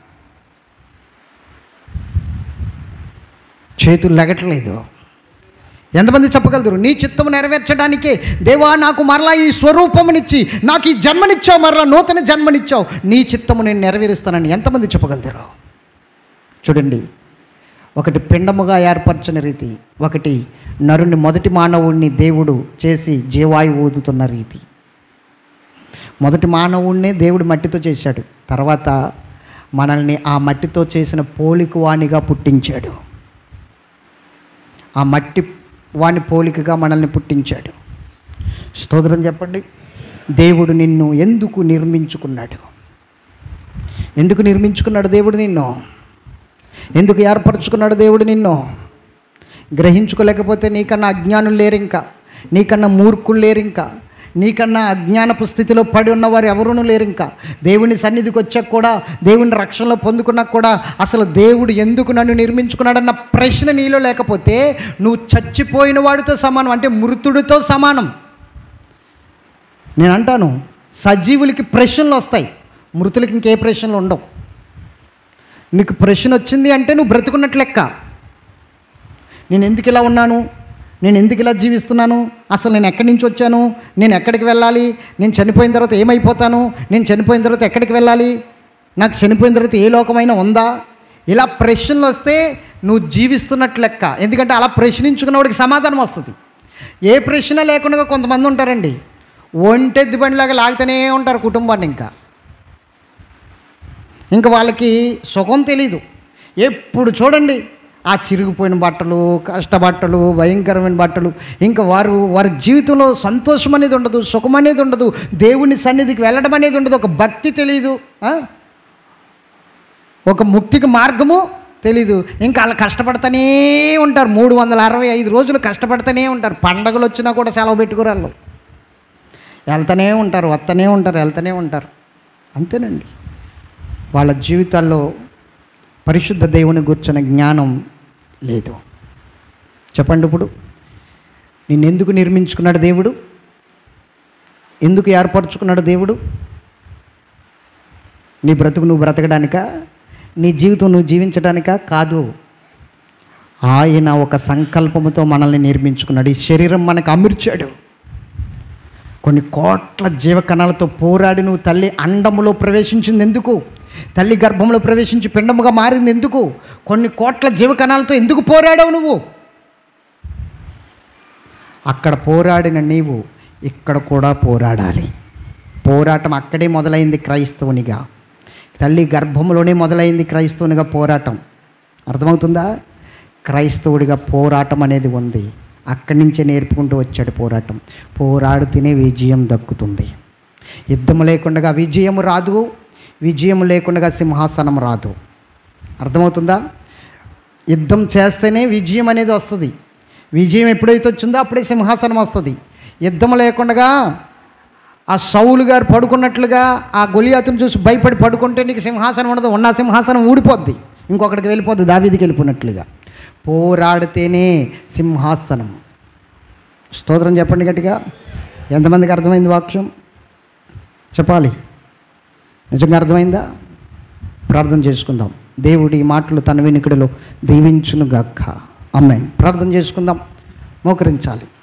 చేతులు లెగట్లేదు ఎంతమంది చెప్పగలరు నీ చిత్తము నెరవేర్చడానికే దేవా నాకు మరలా ఈ స్వరూపమునిచ్చి నాకు ఈ జన్మనిచ్చావు మరలా నూతన జన్మనిచ్చావు నీ చిత్తము నేను నెరవేరుస్తానని ఎంతమంది చెప్పగలుగుతారు చూడండి ఒకటి పిండముగా ఏర్పరచిన రీతి ఒకటి నరుని మొదటి మానవుణ్ణి దేవుడు చేసి జీవాయువు ఊదుతున్న రీతి మొదటి మానవుణ్ణే దేవుడు మట్టితో చేశాడు తర్వాత మనల్ని ఆ మట్టితో చేసిన పోలిక వాణిగా పుట్టించాడు ఆ మట్టి వాని పోలికగా మనల్ని పుట్టించాడు స్తోత్రం చెప్పండి దేవుడు నిన్ను ఎందుకు నిర్మించుకున్నాడు ఎందుకు నిర్మించుకున్నాడు దేవుడు నిన్ను ఎందుకు ఏర్పరచుకున్నాడు దేవుడు నిన్ను గ్రహించుకోలేకపోతే నీకన్నా అజ్ఞానులు లేరు ఇంకా నీకన్నా మూర్ఖులు లేరు ఇంకా నీకన్నా అజ్ఞానపు స్థితిలో పడి ఉన్నవారు ఎవరూ లేరు ఇంకా దేవుని సన్నిధికి వచ్చాక కూడా దేవుని రక్షణలో పొందుకున్నాక కూడా అసలు దేవుడు ఎందుకు నన్ను నిర్మించుకున్నాడన్న ప్రశ్న నీలో లేకపోతే నువ్వు చచ్చిపోయిన వాడితో సమానం అంటే మృతుడితో సమానం నేను అంటాను సజీవులకి ప్రశ్నలు వస్తాయి మృతులకి ఇంకే ప్రశ్నలు ఉండవు నీకు ప్రశ్న వచ్చింది అంటే నువ్వు బ్రతుకున్నట్టు లెక్క నేను ఎందుకు ఇలా ఉన్నాను నేను ఎందుకు ఇలా జీవిస్తున్నాను అసలు నేను ఎక్కడి నుంచి వచ్చాను నేను ఎక్కడికి వెళ్ళాలి నేను చనిపోయిన తర్వాత ఏమైపోతాను నేను చనిపోయిన తర్వాత ఎక్కడికి వెళ్ళాలి నాకు చనిపోయిన తర్వాత ఏ లోకమైనా ఉందా ఇలా ప్రశ్నలు వస్తే నువ్వు జీవిస్తున్నట్లు లెక్క ఎందుకంటే అలా ప్రశ్నించుకున్నవాడికి సమాధానం వస్తుంది ఏ ప్రశ్న లేకుండా కొంతమంది ఉంటారండి ఒంటెద్ది బండిలాగా లాగుతూనే ఉంటారు కుటుంబాన్ని ఇంకా ఇంకా వాళ్ళకి సుఖం తెలీదు ఎప్పుడు చూడండి ఆ చిరిగిపోయిన బట్టలు కష్టబట్టలు భయంకరమైన బట్టలు ఇంకా వారు వారి జీవితంలో సంతోషం అనేది ఉండదు సుఖం అనేది ఉండదు దేవుని సన్నిధికి వెళ్ళడం అనేది ఉండదు ఒక భక్తి తెలియదు ఆ? ఒక ముక్తికి మార్గము తెలీదు ఇంకా వాళ్ళు కష్టపడుతూనే ఉంటారు మూడు వందల అరవై ఐదు రోజులు కష్టపడుతూనే ఉంటారు పండగలు వచ్చినా కూడా సెలవు పెట్టుకోరు వాళ్ళు వెళ్తూనే ఉంటారు వస్తూనే ఉంటారు వెళ్తూనే ఉంటారు అంతేనండి వాళ్ళ జీవితాల్లో పరిశుద్ధ దేవుని గుర్చిన జ్ఞానం లేదు చెప్పండి ఇప్పుడు నిన్నెందుకు నిర్మించుకున్నాడు దేవుడు ఎందుకు ఏర్పరచుకున్నాడు దేవుడు నీ బ్రతుకు నువ్వు బ్రతకడానికా నీ జీవితం నువ్వు జీవించడానికా కాదు ఆయన ఒక సంకల్పముతో మనల్ని నిర్మించుకున్నాడు ఈ శరీరం మనకు అమర్చాడు కొన్ని కోట్ల జీవకణాలతో పోరాడి నువ్వు తల్లి అండములో ప్రవేశించింది ఎందుకు తల్లి గర్భంలో ప్రవేశించి పిండముగా మారింది ఎందుకు కొన్ని కోట్ల జీవకణాలతో ఎందుకు పోరాడావు నువ్వు అక్కడ పోరాడిన నీవు ఇక్కడ కూడా పోరాడాలి పోరాటం అక్కడే మొదలైంది క్రైస్తవునిగా తల్లి గర్భంలోనే మొదలైంది క్రైస్తవునిగా పోరాటం అర్థమవుతుందా క్రైస్తవుడిగా పోరాటం అనేది ఉంది అక్కడి నుంచే నేర్పుకుంటూ వచ్చాడు పోరాటం పోరాడుతూనే విజయం దక్కుతుంది యుద్ధం లేకుండా విజయం రాదు విజయం లేకుండా సింహాసనం రాదు అర్థమవుతుందా యుద్ధం చేస్తేనే విజయం అనేది వస్తుంది విజయం ఎప్పుడైతే వచ్చిందో అప్పుడే సింహాసనం వస్తుంది యుద్ధం లేకుండా ఆ సౌలు గారు పడుకున్నట్లుగా ఆ గొలియాతును చూసి భయపడి పడుకుంటే నీకు సింహాసనం ఉండదు ఉన్న సింహాసనం ఊడిపోద్ది ఇంకొకటికి వెళ్ళిపోద్ది దావీదికి వెళ్ళిపోయినట్లుగా పోరాడితేనే సింహాసనం స్తోత్రం చెప్పండి గట్టిగా ఎంతమందికి అర్థమైంది వాక్యం చెప్పాలి నిజంగా అర్థమైందా ప్రార్థన చేసుకుందాం దేవుడి ఈ మాటలు తన వెనుకడిలో దీవించును గాక అమ్మాయి ప్రార్థన చేసుకుందాం మోకరించాలి